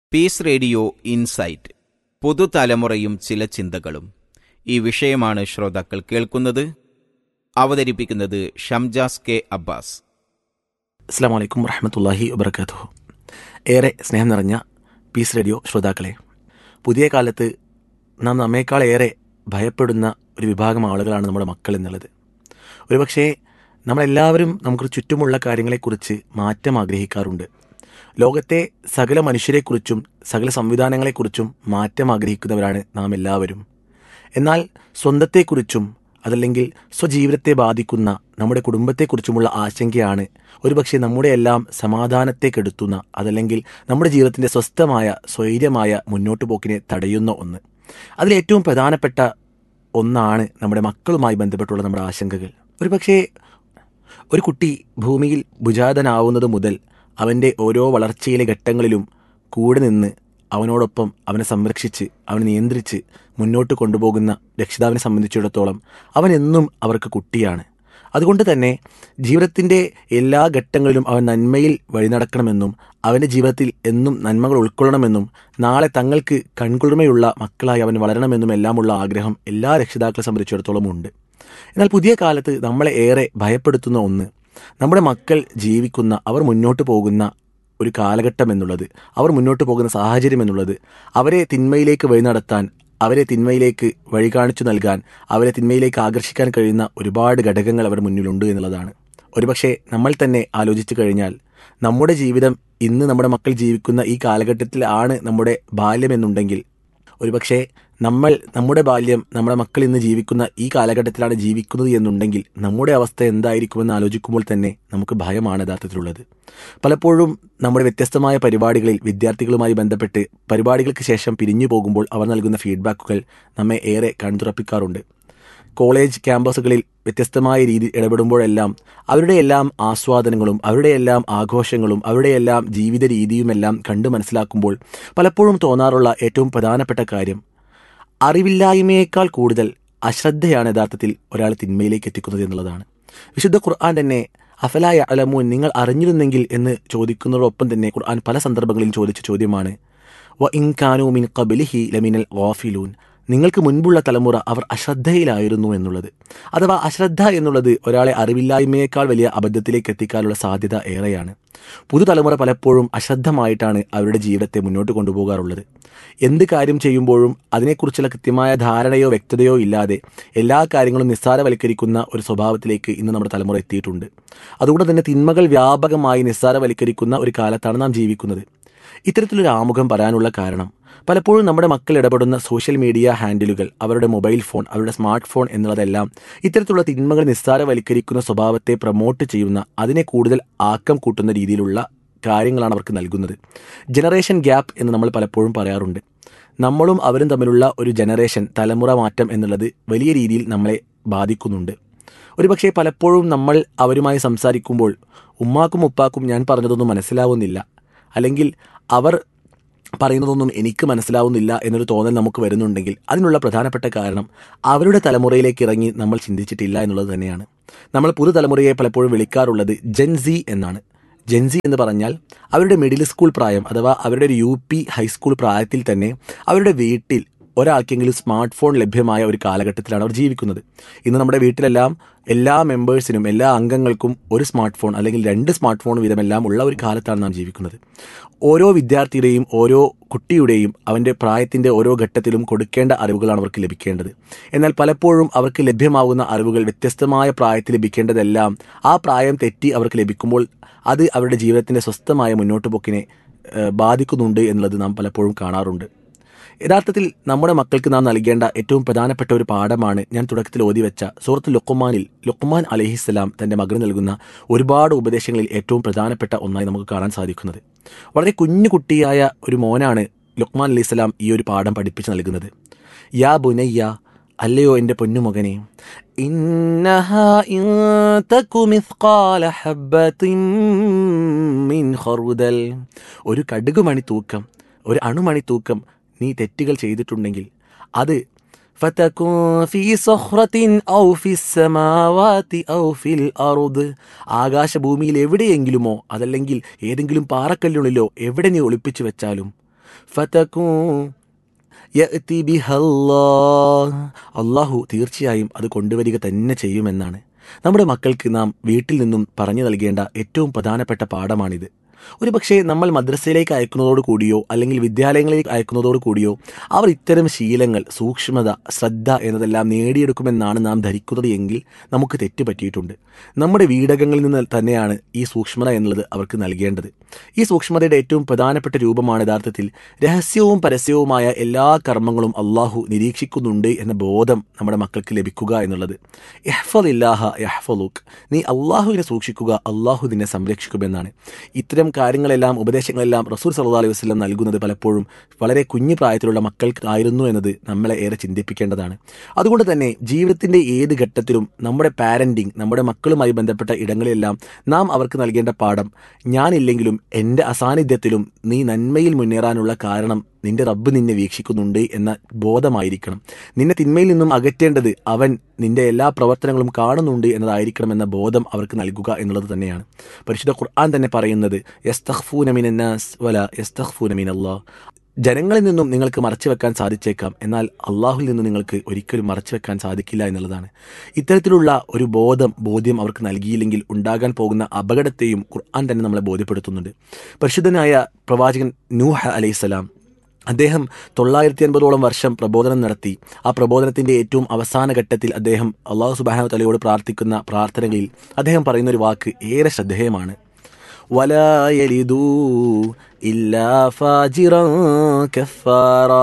Piece radio insight പുതുതലമുറയും ചില ചിന്തകളും ഈ വിഷയമാണ് ശ്രോതാക്കൾ കേൾക്കുന്നത് അവതരിപ്പിക്കുന്നത് ഷംജാസ് കെ അബ്ബാസ് അസ്സാം വലൈക്കും വറഹമത്തല്ലാഹി വബർക്കാത്തു ഏറെ സ്നേഹം നിറഞ്ഞ പീസ് റേഡിയോ ശ്രോതാക്കളെ പുതിയ കാലത്ത് നാം നമ്മേക്കാളേറെ ഭയപ്പെടുന്ന ഒരു വിഭാഗം ആളുകളാണ് നമ്മുടെ മക്കൾ എന്നുള്ളത് ഒരുപക്ഷേ നമ്മളെല്ലാവരും നമുക്ക് ചുറ്റുമുള്ള കാര്യങ്ങളെക്കുറിച്ച് മാറ്റം ആഗ്രഹിക്കാറുണ്ട് ലോകത്തെ സകല മനുഷ്യരെക്കുറിച്ചും സകല സംവിധാനങ്ങളെക്കുറിച്ചും മാറ്റം ആഗ്രഹിക്കുന്നവരാണ് നാം എല്ലാവരും എന്നാൽ സ്വന്തത്തെക്കുറിച്ചും അതല്ലെങ്കിൽ സ്വജീവിതത്തെ ബാധിക്കുന്ന നമ്മുടെ കുടുംബത്തെക്കുറിച്ചുമുള്ള ആശങ്കയാണ് ഒരുപക്ഷെ നമ്മുടെ എല്ലാം സമാധാനത്തെ കെടുത്തുന്ന അതല്ലെങ്കിൽ നമ്മുടെ ജീവിതത്തിൻ്റെ സ്വസ്ഥമായ സ്വൈര്യമായ മുന്നോട്ട് പോക്കിനെ തടയുന്ന ഒന്ന് അതിലേറ്റവും പ്രധാനപ്പെട്ട ഒന്നാണ് നമ്മുടെ മക്കളുമായി ബന്ധപ്പെട്ടുള്ള നമ്മുടെ ആശങ്കകൾ ഒരുപക്ഷേ ഒരു കുട്ടി ഭൂമിയിൽ ഭുജാതനാവുന്നത് മുതൽ അവൻ്റെ ഓരോ വളർച്ചയിലെ ഘട്ടങ്ങളിലും കൂടെ നിന്ന് അവനോടൊപ്പം അവനെ സംരക്ഷിച്ച് അവനെ നിയന്ത്രിച്ച് മുന്നോട്ട് കൊണ്ടുപോകുന്ന രക്ഷിതാവിനെ സംബന്ധിച്ചിടത്തോളം അവൻ എന്നും അവർക്ക് കുട്ടിയാണ് അതുകൊണ്ട് തന്നെ ജീവിതത്തിൻ്റെ എല്ലാ ഘട്ടങ്ങളിലും അവൻ നന്മയിൽ വഴി നടക്കണമെന്നും അവൻ്റെ ജീവിതത്തിൽ എന്നും നന്മകൾ ഉൾക്കൊള്ളണമെന്നും നാളെ തങ്ങൾക്ക് കൺകുളിർമയുള്ള മക്കളായി അവൻ വളരണമെന്നും എല്ലാമുള്ള ആഗ്രഹം എല്ലാ രക്ഷിതാക്കളെ സംബന്ധിച്ചിടത്തോളം ഉണ്ട് എന്നാൽ പുതിയ കാലത്ത് നമ്മളെ ഏറെ ഭയപ്പെടുത്തുന്ന ഒന്ന് നമ്മുടെ മക്കൾ ജീവിക്കുന്ന അവർ മുന്നോട്ട് പോകുന്ന ഒരു കാലഘട്ടം എന്നുള്ളത് അവർ മുന്നോട്ട് പോകുന്ന സാഹചര്യം എന്നുള്ളത് അവരെ തിന്മയിലേക്ക് വഴി നടത്താൻ അവരെ തിന്മയിലേക്ക് വഴി കാണിച്ചു നൽകാൻ അവരെ തിന്മയിലേക്ക് ആകർഷിക്കാൻ കഴിയുന്ന ഒരുപാട് ഘടകങ്ങൾ അവരുടെ മുന്നിലുണ്ട് എന്നുള്ളതാണ് ഒരുപക്ഷെ നമ്മൾ തന്നെ ആലോചിച്ചു കഴിഞ്ഞാൽ നമ്മുടെ ജീവിതം ഇന്ന് നമ്മുടെ മക്കൾ ജീവിക്കുന്ന ഈ കാലഘട്ടത്തിലാണ് നമ്മുടെ ബാല്യം എന്നുണ്ടെങ്കിൽ ഒരുപക്ഷെ നമ്മൾ നമ്മുടെ ബാല്യം നമ്മുടെ മക്കൾ ഇന്ന് ജീവിക്കുന്ന ഈ കാലഘട്ടത്തിലാണ് ജീവിക്കുന്നത് എന്നുണ്ടെങ്കിൽ നമ്മുടെ അവസ്ഥ എന്തായിരിക്കുമെന്ന് ആലോചിക്കുമ്പോൾ തന്നെ നമുക്ക് ഭയമാണ് യഥാർത്ഥത്തിലുള്ളത് പലപ്പോഴും നമ്മുടെ വ്യത്യസ്തമായ പരിപാടികളിൽ വിദ്യാർത്ഥികളുമായി ബന്ധപ്പെട്ട് പരിപാടികൾക്ക് ശേഷം പിരിഞ്ഞു പോകുമ്പോൾ അവർ നൽകുന്ന ഫീഡ്ബാക്കുകൾ നമ്മെ ഏറെ കൺതുറപ്പിക്കാറുണ്ട് കോളേജ് ക്യാമ്പസുകളിൽ വ്യത്യസ്തമായ രീതി ഇടപെടുമ്പോഴെല്ലാം അവരുടെ എല്ലാം ആസ്വാദനങ്ങളും അവരുടെ എല്ലാം ആഘോഷങ്ങളും അവരുടെ എല്ലാം ജീവിത രീതിയുമെല്ലാം കണ്ടു മനസ്സിലാക്കുമ്പോൾ പലപ്പോഴും തോന്നാറുള്ള ഏറ്റവും പ്രധാനപ്പെട്ട കാര്യം അറിവില്ലായ്മയേക്കാൾ കൂടുതൽ അശ്രദ്ധയാണ് യഥാർത്ഥത്തിൽ ഒരാൾ തിന്മയിലേക്ക് എത്തിക്കുന്നത് എന്നുള്ളതാണ് വിശുദ്ധ ഖുർആൻ തന്നെ അഫലായ അലമൂൻ നിങ്ങൾ അറിഞ്ഞിരുന്നെങ്കിൽ എന്ന് ചോദിക്കുന്നതോടൊപ്പം തന്നെ ഖുർആൻ പല സന്ദർഭങ്ങളിൽ ചോദിച്ച ചോദ്യമാണ് വ ഇൻകാനു മിൻ കബിലിഹി ലമിനൽ ഗാഫിലൂൻ നിങ്ങൾക്ക് മുൻപുള്ള തലമുറ അവർ അശ്രദ്ധയിലായിരുന്നു എന്നുള്ളത് അഥവാ അശ്രദ്ധ എന്നുള്ളത് ഒരാളെ അറിവില്ലായ്മയേക്കാൾ വലിയ അബദ്ധത്തിലേക്ക് എത്തിക്കാനുള്ള സാധ്യത ഏറെയാണ് പുതുതലമുറ പലപ്പോഴും അശ്രദ്ധമായിട്ടാണ് അവരുടെ ജീവിതത്തെ മുന്നോട്ട് കൊണ്ടുപോകാറുള്ളത് എന്ത് കാര്യം ചെയ്യുമ്പോഴും അതിനെക്കുറിച്ചുള്ള കൃത്യമായ ധാരണയോ വ്യക്തതയോ ഇല്ലാതെ എല്ലാ കാര്യങ്ങളും നിസ്സാരവൽക്കരിക്കുന്ന ഒരു സ്വഭാവത്തിലേക്ക് ഇന്ന് നമ്മുടെ തലമുറ എത്തിയിട്ടുണ്ട് അതുകൊണ്ട് തന്നെ തിന്മകൾ വ്യാപകമായി നിസ്സാരവൽക്കരിക്കുന്ന ഒരു കാലത്താണ് നാം ജീവിക്കുന്നത് ഇത്തരത്തിലൊരു ആമുഖം പറയാനുള്ള കാരണം പലപ്പോഴും നമ്മുടെ മക്കൾ ഇടപെടുന്ന സോഷ്യൽ മീഡിയ ഹാൻഡിലുകൾ അവരുടെ മൊബൈൽ ഫോൺ അവരുടെ സ്മാർട്ട് ഫോൺ എന്നുള്ളതെല്ലാം ഇത്തരത്തിലുള്ള തിന്മകൾ നിസ്സാരവൽക്കരിക്കുന്ന സ്വഭാവത്തെ പ്രൊമോട്ട് ചെയ്യുന്ന അതിനെ കൂടുതൽ ആക്കം കൂട്ടുന്ന രീതിയിലുള്ള കാര്യങ്ങളാണ് അവർക്ക് നൽകുന്നത് ജനറേഷൻ ഗ്യാപ്പ് എന്ന് നമ്മൾ പലപ്പോഴും പറയാറുണ്ട് നമ്മളും അവരും തമ്മിലുള്ള ഒരു ജനറേഷൻ തലമുറ മാറ്റം എന്നുള്ളത് വലിയ രീതിയിൽ നമ്മളെ ബാധിക്കുന്നുണ്ട് ഒരുപക്ഷെ പലപ്പോഴും നമ്മൾ അവരുമായി സംസാരിക്കുമ്പോൾ ഉമ്മാക്കും ഉപ്പാക്കും ഞാൻ പറഞ്ഞതൊന്നും മനസ്സിലാവുന്നില്ല അല്ലെങ്കിൽ അവർ പറയുന്നതൊന്നും എനിക്ക് മനസ്സിലാവുന്നില്ല എന്നൊരു തോന്നൽ നമുക്ക് വരുന്നുണ്ടെങ്കിൽ അതിനുള്ള പ്രധാനപ്പെട്ട കാരണം അവരുടെ തലമുറയിലേക്ക് ഇറങ്ങി നമ്മൾ ചിന്തിച്ചിട്ടില്ല എന്നുള്ളത് തന്നെയാണ് നമ്മൾ പുതുതലമുറയെ പലപ്പോഴും വിളിക്കാറുള്ളത് ജെൻസി എന്നാണ് ജെൻസി എന്ന് പറഞ്ഞാൽ അവരുടെ മിഡിൽ സ്കൂൾ പ്രായം അഥവാ അവരുടെ ഒരു യു പി ഹൈസ്കൂൾ പ്രായത്തിൽ തന്നെ അവരുടെ വീട്ടിൽ ഒരാൾക്കെങ്കിലും സ്മാർട്ട് ഫോൺ ലഭ്യമായ ഒരു കാലഘട്ടത്തിലാണ് അവർ ജീവിക്കുന്നത് ഇന്ന് നമ്മുടെ വീട്ടിലെല്ലാം എല്ലാ മെമ്പേഴ്സിനും എല്ലാ അംഗങ്ങൾക്കും ഒരു സ്മാർട്ട് ഫോൺ അല്ലെങ്കിൽ രണ്ട് സ്മാർട്ട് ഫോൺ വീതമെല്ലാം ഉള്ള ഒരു കാലത്താണ് നാം ജീവിക്കുന്നത് ഓരോ വിദ്യാർത്ഥിയുടെയും ഓരോ കുട്ടിയുടെയും അവൻ്റെ പ്രായത്തിൻ്റെ ഓരോ ഘട്ടത്തിലും കൊടുക്കേണ്ട അറിവുകളാണ് അവർക്ക് ലഭിക്കേണ്ടത് എന്നാൽ പലപ്പോഴും അവർക്ക് ലഭ്യമാകുന്ന അറിവുകൾ വ്യത്യസ്തമായ പ്രായത്തിൽ ലഭിക്കേണ്ടതെല്ലാം ആ പ്രായം തെറ്റി അവർക്ക് ലഭിക്കുമ്പോൾ അത് അവരുടെ ജീവിതത്തിൻ്റെ സ്വസ്ഥമായ മുന്നോട്ട് പോക്കിനെ ബാധിക്കുന്നുണ്ട് എന്നുള്ളത് നാം പലപ്പോഴും കാണാറുണ്ട് യഥാർത്ഥത്തിൽ നമ്മുടെ മക്കൾക്ക് നാം നൽകേണ്ട ഏറ്റവും പ്രധാനപ്പെട്ട ഒരു പാഠമാണ് ഞാൻ തുടക്കത്തിൽ ഓതി വെച്ച സുഹൃത്ത് ലുക്കുമാനിൽ ലുക്കുമാൻ അലഹിസ്സലാം തൻ്റെ മകന് നൽകുന്ന ഒരുപാട് ഉപദേശങ്ങളിൽ ഏറ്റവും പ്രധാനപ്പെട്ട ഒന്നായി നമുക്ക് കാണാൻ സാധിക്കുന്നത് വളരെ കുഞ്ഞു കുട്ടിയായ ഒരു മോനാണ് ലുക്മാൻ അലൈഹിസ്സലാം ഈ ഒരു പാഠം പഠിപ്പിച്ച് നൽകുന്നത് യാ ബുനയ്യ അല്ലയോ എൻ്റെ പൊന്നുമകനെ ഒരു കടുകുമണി തൂക്കം ഒരു അണുമണി തൂക്കം നീ തെറ്റുകൾ ചെയ്തിട്ടുണ്ടെങ്കിൽ അത് ആകാശഭൂമിയിൽ എവിടെയെങ്കിലുമോ അതല്ലെങ്കിൽ ഏതെങ്കിലും പാറക്കല്ലിനുള്ളിലോ എവിടെ നീ ഒളിപ്പിച്ചു വെച്ചാലും ഫതകൂ യഅ്തി ബിഹല്ലാഹ് അള്ളാഹു തീർച്ചയായും അത് കൊണ്ടുവരിക തന്നെ ചെയ്യുമെന്നാണ് നമ്മുടെ മക്കൾക്ക് നാം വീട്ടിൽ നിന്നും പറഞ്ഞു നൽകേണ്ട ഏറ്റവും പ്രധാനപ്പെട്ട പാഠമാണിത് ഒരു പക്ഷേ നമ്മൾ മദ്രസയിലേക്ക് അയക്കുന്നതോട് കൂടിയോ അല്ലെങ്കിൽ വിദ്യാലയങ്ങളിലേക്ക് അയക്കുന്നതോട് കൂടിയോ അവർ ഇത്തരം ശീലങ്ങൾ സൂക്ഷ്മത ശ്രദ്ധ എന്നതെല്ലാം നേടിയെടുക്കുമെന്നാണ് നാം ധരിക്കുന്നത് എങ്കിൽ നമുക്ക് തെറ്റ് പറ്റിയിട്ടുണ്ട് നമ്മുടെ വീടകങ്ങളിൽ നിന്ന് തന്നെയാണ് ഈ സൂക്ഷ്മത എന്നുള്ളത് അവർക്ക് നൽകേണ്ടത് ഈ സൂക്ഷ്മതയുടെ ഏറ്റവും പ്രധാനപ്പെട്ട രൂപമാണ് യഥാർത്ഥത്തിൽ രഹസ്യവും പരസ്യവുമായ എല്ലാ കർമ്മങ്ങളും അള്ളാഹു നിരീക്ഷിക്കുന്നുണ്ട് എന്ന ബോധം നമ്മുടെ മക്കൾക്ക് ലഭിക്കുക എന്നുള്ളത് യഹ്ഫൽ ഇല്ലാഹ യഹ്ഫലുക്ക് നീ അള്ളാഹുവിനെ സൂക്ഷിക്കുക അള്ളാഹു നിന്നെ സംരക്ഷിക്കുമെന്നാണ് ഇത്തരം കാര്യങ്ങളെല്ലാം ഉപദേശങ്ങളെല്ലാം റസൂൽ സല്ലാ അലൈഹി വസ്ലം നൽകുന്നത് പലപ്പോഴും വളരെ കുഞ്ഞു പ്രായത്തിലുള്ള മക്കൾക്ക് ആയിരുന്നു എന്നത് നമ്മളെ ഏറെ ചിന്തിപ്പിക്കേണ്ടതാണ് അതുകൊണ്ട് തന്നെ ജീവിതത്തിൻ്റെ ഏത് ഘട്ടത്തിലും നമ്മുടെ പാരൻറ്റിങ് നമ്മുടെ മക്കളുമായി ബന്ധപ്പെട്ട ഇടങ്ങളിലെല്ലാം നാം അവർക്ക് നൽകേണ്ട പാഠം ഞാനില്ലെങ്കിലും എൻ്റെ അസാന്നിധ്യത്തിലും നീ നന്മയിൽ മുന്നേറാനുള്ള കാരണം നിന്റെ റബ്ബ് നിന്നെ വീക്ഷിക്കുന്നുണ്ട് എന്ന ബോധമായിരിക്കണം നിന്നെ തിന്മയിൽ നിന്നും അകറ്റേണ്ടത് അവൻ നിന്റെ എല്ലാ പ്രവർത്തനങ്ങളും കാണുന്നുണ്ട് എന്നതായിരിക്കണം എന്ന ബോധം അവർക്ക് നൽകുക എന്നുള്ളത് തന്നെയാണ് പരിശുദ്ധ ഖുർആൻ തന്നെ പറയുന്നത് യസ്തഖ്ഫൂന മിനന്നാസ് വല യസ്തഖ്ഫൂന മിനല്ലാഹ് ജനങ്ങളിൽ നിന്നും നിങ്ങൾക്ക് മറച്ചു വെക്കാൻ സാധിച്ചേക്കാം എന്നാൽ അള്ളാഹുൽ നിന്നും നിങ്ങൾക്ക് ഒരിക്കലും മറച്ചു വെക്കാൻ സാധിക്കില്ല എന്നുള്ളതാണ് ഇത്തരത്തിലുള്ള ഒരു ബോധം ബോധ്യം അവർക്ക് നൽകിയില്ലെങ്കിൽ ഉണ്ടാകാൻ പോകുന്ന അപകടത്തെയും ഖുർആൻ തന്നെ നമ്മളെ ബോധ്യപ്പെടുത്തുന്നുണ്ട് പരിശുദ്ധനായ പ്രവാചകൻ നൂഹ് അലൈഹിസ്സലാം അദ്ദേഹം തൊള്ളായിരത്തി അൻപതോളം വർഷം പ്രബോധനം നടത്തി ആ പ്രബോധനത്തിന്റെ ഏറ്റവും അവസാന ഘട്ടത്തിൽ അദ്ദേഹം അള്ളാഹു സുബാഹു തലയോട് പ്രാർത്ഥിക്കുന്ന പ്രാർത്ഥനകളിൽ അദ്ദേഹം പറയുന്ന ഒരു വാക്ക് ഏറെ ശ്രദ്ധേയമാണ് വലായലിദൂ ഇല്ലാ ഫാജിറൻ കഫാറാ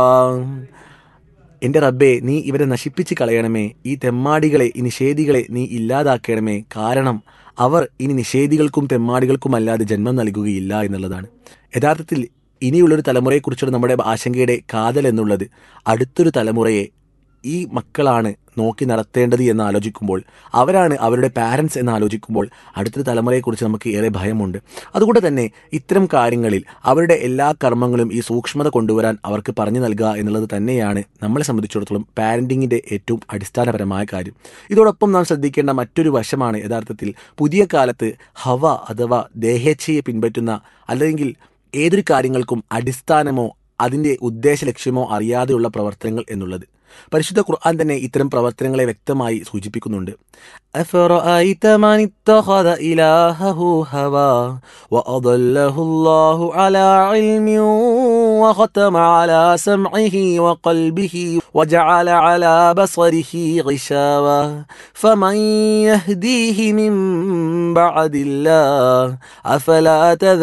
എൻ്റെ റബ്ബേ നീ ഇവരെ നശിപ്പിച്ച് കളയണമേ ഈ തെമ്മാടികളെ ഈ നിഷേധികളെ നീ ഇല്ലാതാക്കണമേ കാരണം അവർ ഇനി നിഷേധികൾക്കും തെമ്മാടികൾക്കും അല്ലാതെ ജന്മം നൽകുകയില്ല എന്നുള്ളതാണ് യഥാർത്ഥത്തിൽ ഇനിയുള്ളൊരു തലമുറയെക്കുറിച്ചുള്ള നമ്മുടെ ആശങ്കയുടെ കാതൽ എന്നുള്ളത് അടുത്തൊരു തലമുറയെ ഈ മക്കളാണ് നോക്കി നടത്തേണ്ടത് എന്ന് ആലോചിക്കുമ്പോൾ അവരാണ് അവരുടെ പാരൻസ് എന്ന് ആലോചിക്കുമ്പോൾ അടുത്തൊരു തലമുറയെക്കുറിച്ച് നമുക്ക് ഏറെ ഭയമുണ്ട് അതുകൊണ്ട് തന്നെ ഇത്തരം കാര്യങ്ങളിൽ അവരുടെ എല്ലാ കർമ്മങ്ങളും ഈ സൂക്ഷ്മത കൊണ്ടുവരാൻ അവർക്ക് പറഞ്ഞു നൽകുക എന്നുള്ളത് തന്നെയാണ് നമ്മളെ സംബന്ധിച്ചിടത്തോളം പാരൻറ്റിങ്ങിൻ്റെ ഏറ്റവും അടിസ്ഥാനപരമായ കാര്യം ഇതോടൊപ്പം നാം ശ്രദ്ധിക്കേണ്ട മറ്റൊരു വശമാണ് യഥാർത്ഥത്തിൽ പുതിയ കാലത്ത് ഹവ അഥവാ ദേഹേച്ഛയെ പിൻപറ്റുന്ന അല്ലെങ്കിൽ ഏതൊരു കാര്യങ്ങൾക്കും അടിസ്ഥാനമോ അതിൻ്റെ ഉദ്ദേശ ലക്ഷ്യമോ അറിയാതെയുള്ള പ്രവർത്തനങ്ങൾ എന്നുള്ളത് പരിശുദ്ധ ഖുർആൻ തന്നെ ഇത്തരം പ്രവർത്തനങ്ങളെ വ്യക്തമായി സൂചിപ്പിക്കുന്നുണ്ട് أفرأيت من اتخذ إلهه هوى وأضله الله على علم وختم على سمعه وقلبه وجعل على بصره غشاوة فمن يهديه من بعد الله أفلا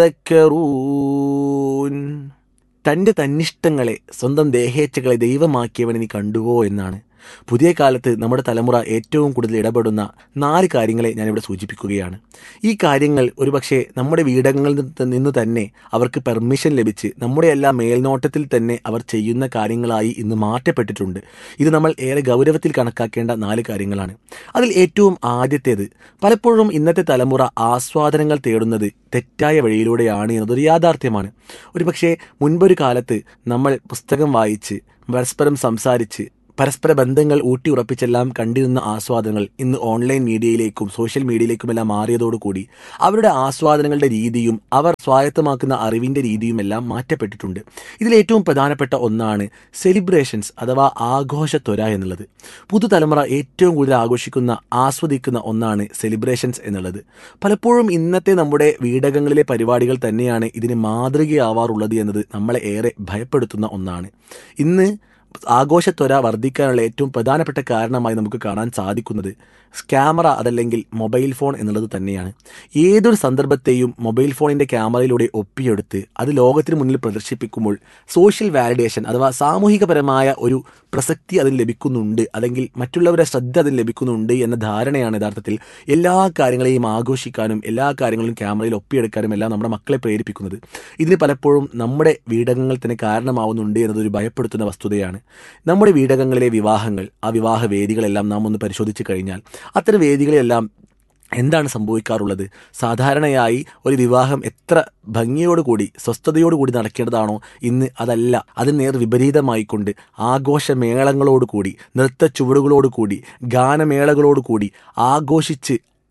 تذكرون തൻ്റെ തന്നിഷ്ടങ്ങളെ സ്വന്തം ദേഹേച്ഛകളെ ദൈവമാക്കിയവനെ നീ കണ്ടുവോ എന്നാണ് പുതിയ കാലത്ത് നമ്മുടെ തലമുറ ഏറ്റവും കൂടുതൽ ഇടപെടുന്ന നാല് കാര്യങ്ങളെ ഞാനിവിടെ സൂചിപ്പിക്കുകയാണ് ഈ കാര്യങ്ങൾ ഒരുപക്ഷെ നമ്മുടെ വീടങ്ങളിൽ നിന്ന് തന്നെ അവർക്ക് പെർമിഷൻ ലഭിച്ച് നമ്മുടെ എല്ലാ മേൽനോട്ടത്തിൽ തന്നെ അവർ ചെയ്യുന്ന കാര്യങ്ങളായി ഇന്ന് മാറ്റപ്പെട്ടിട്ടുണ്ട് ഇത് നമ്മൾ ഏറെ ഗൗരവത്തിൽ കണക്കാക്കേണ്ട നാല് കാര്യങ്ങളാണ് അതിൽ ഏറ്റവും ആദ്യത്തേത് പലപ്പോഴും ഇന്നത്തെ തലമുറ ആസ്വാദനങ്ങൾ തേടുന്നത് തെറ്റായ വഴിയിലൂടെയാണ് എന്നതൊരു യാഥാർത്ഥ്യമാണ് ഒരുപക്ഷെ മുൻപൊരു കാലത്ത് നമ്മൾ പുസ്തകം വായിച്ച് പരസ്പരം സംസാരിച്ച് പരസ്പര ബന്ധങ്ങൾ ഊട്ടിയുറപ്പിച്ചെല്ലാം കണ്ടിരുന്ന ആസ്വാദനങ്ങൾ ഇന്ന് ഓൺലൈൻ മീഡിയയിലേക്കും സോഷ്യൽ മീഡിയയിലേക്കുമെല്ലാം മാറിയതോടുകൂടി അവരുടെ ആസ്വാദനങ്ങളുടെ രീതിയും അവർ സ്വായത്തമാക്കുന്ന അറിവിൻ്റെ രീതിയും എല്ലാം മാറ്റപ്പെട്ടിട്ടുണ്ട് ഇതിലേറ്റവും പ്രധാനപ്പെട്ട ഒന്നാണ് സെലിബ്രേഷൻസ് അഥവാ ആഘോഷത്വര എന്നുള്ളത് പുതുതലമുറ ഏറ്റവും കൂടുതൽ ആഘോഷിക്കുന്ന ആസ്വദിക്കുന്ന ഒന്നാണ് സെലിബ്രേഷൻസ് എന്നുള്ളത് പലപ്പോഴും ഇന്നത്തെ നമ്മുടെ വീടകങ്ങളിലെ പരിപാടികൾ തന്നെയാണ് ഇതിന് മാതൃകയാവാറുള്ളത് എന്നത് നമ്മളെ ഏറെ ഭയപ്പെടുത്തുന്ന ഒന്നാണ് ഇന്ന് ആഘോഷത്വര വർദ്ധിക്കാനുള്ള ഏറ്റവും പ്രധാനപ്പെട്ട കാരണമായി നമുക്ക് കാണാൻ സാധിക്കുന്നത് ക്യാമറ അതല്ലെങ്കിൽ മൊബൈൽ ഫോൺ എന്നുള്ളത് തന്നെയാണ് ഏതൊരു സന്ദർഭത്തെയും മൊബൈൽ ഫോണിൻ്റെ ക്യാമറയിലൂടെ ഒപ്പിയെടുത്ത് അത് ലോകത്തിന് മുന്നിൽ പ്രദർശിപ്പിക്കുമ്പോൾ സോഷ്യൽ വാലിഡേഷൻ അഥവാ സാമൂഹികപരമായ ഒരു പ്രസക്തി അതിന് ലഭിക്കുന്നുണ്ട് അല്ലെങ്കിൽ മറ്റുള്ളവരുടെ ശ്രദ്ധ അതിന് ലഭിക്കുന്നുണ്ട് എന്ന ധാരണയാണ് യഥാർത്ഥത്തിൽ എല്ലാ കാര്യങ്ങളെയും ആഘോഷിക്കാനും എല്ലാ കാര്യങ്ങളും ക്യാമറയിൽ ഒപ്പിയെടുക്കാനും എല്ലാം നമ്മുടെ മക്കളെ പ്രേരിപ്പിക്കുന്നത് ഇതിന് പലപ്പോഴും നമ്മുടെ വീടകങ്ങൾ തന്നെ കാരണമാവുന്നുണ്ട് എന്നതൊരു ഭയപ്പെടുത്തുന്ന വസ്തുതയാണ് നമ്മുടെ വീടകങ്ങളിലെ വിവാഹങ്ങൾ ആ വിവാഹ വേദികളെല്ലാം നാം ഒന്ന് പരിശോധിച്ച് കഴിഞ്ഞാൽ അത്തരം വേദികളെല്ലാം എന്താണ് സംഭവിക്കാറുള്ളത് സാധാരണയായി ഒരു വിവാഹം എത്ര ഭംഗിയോടുകൂടി സ്വസ്ഥതയോടുകൂടി നടക്കേണ്ടതാണോ ഇന്ന് അതല്ല അതിന് നേർ വിപരീതമായിക്കൊണ്ട് ആഘോഷമേളങ്ങളോടുകൂടി നൃത്ത ചുവടുകളോടുകൂടി ഗാനമേളകളോടുകൂടി ആഘോഷിച്ച്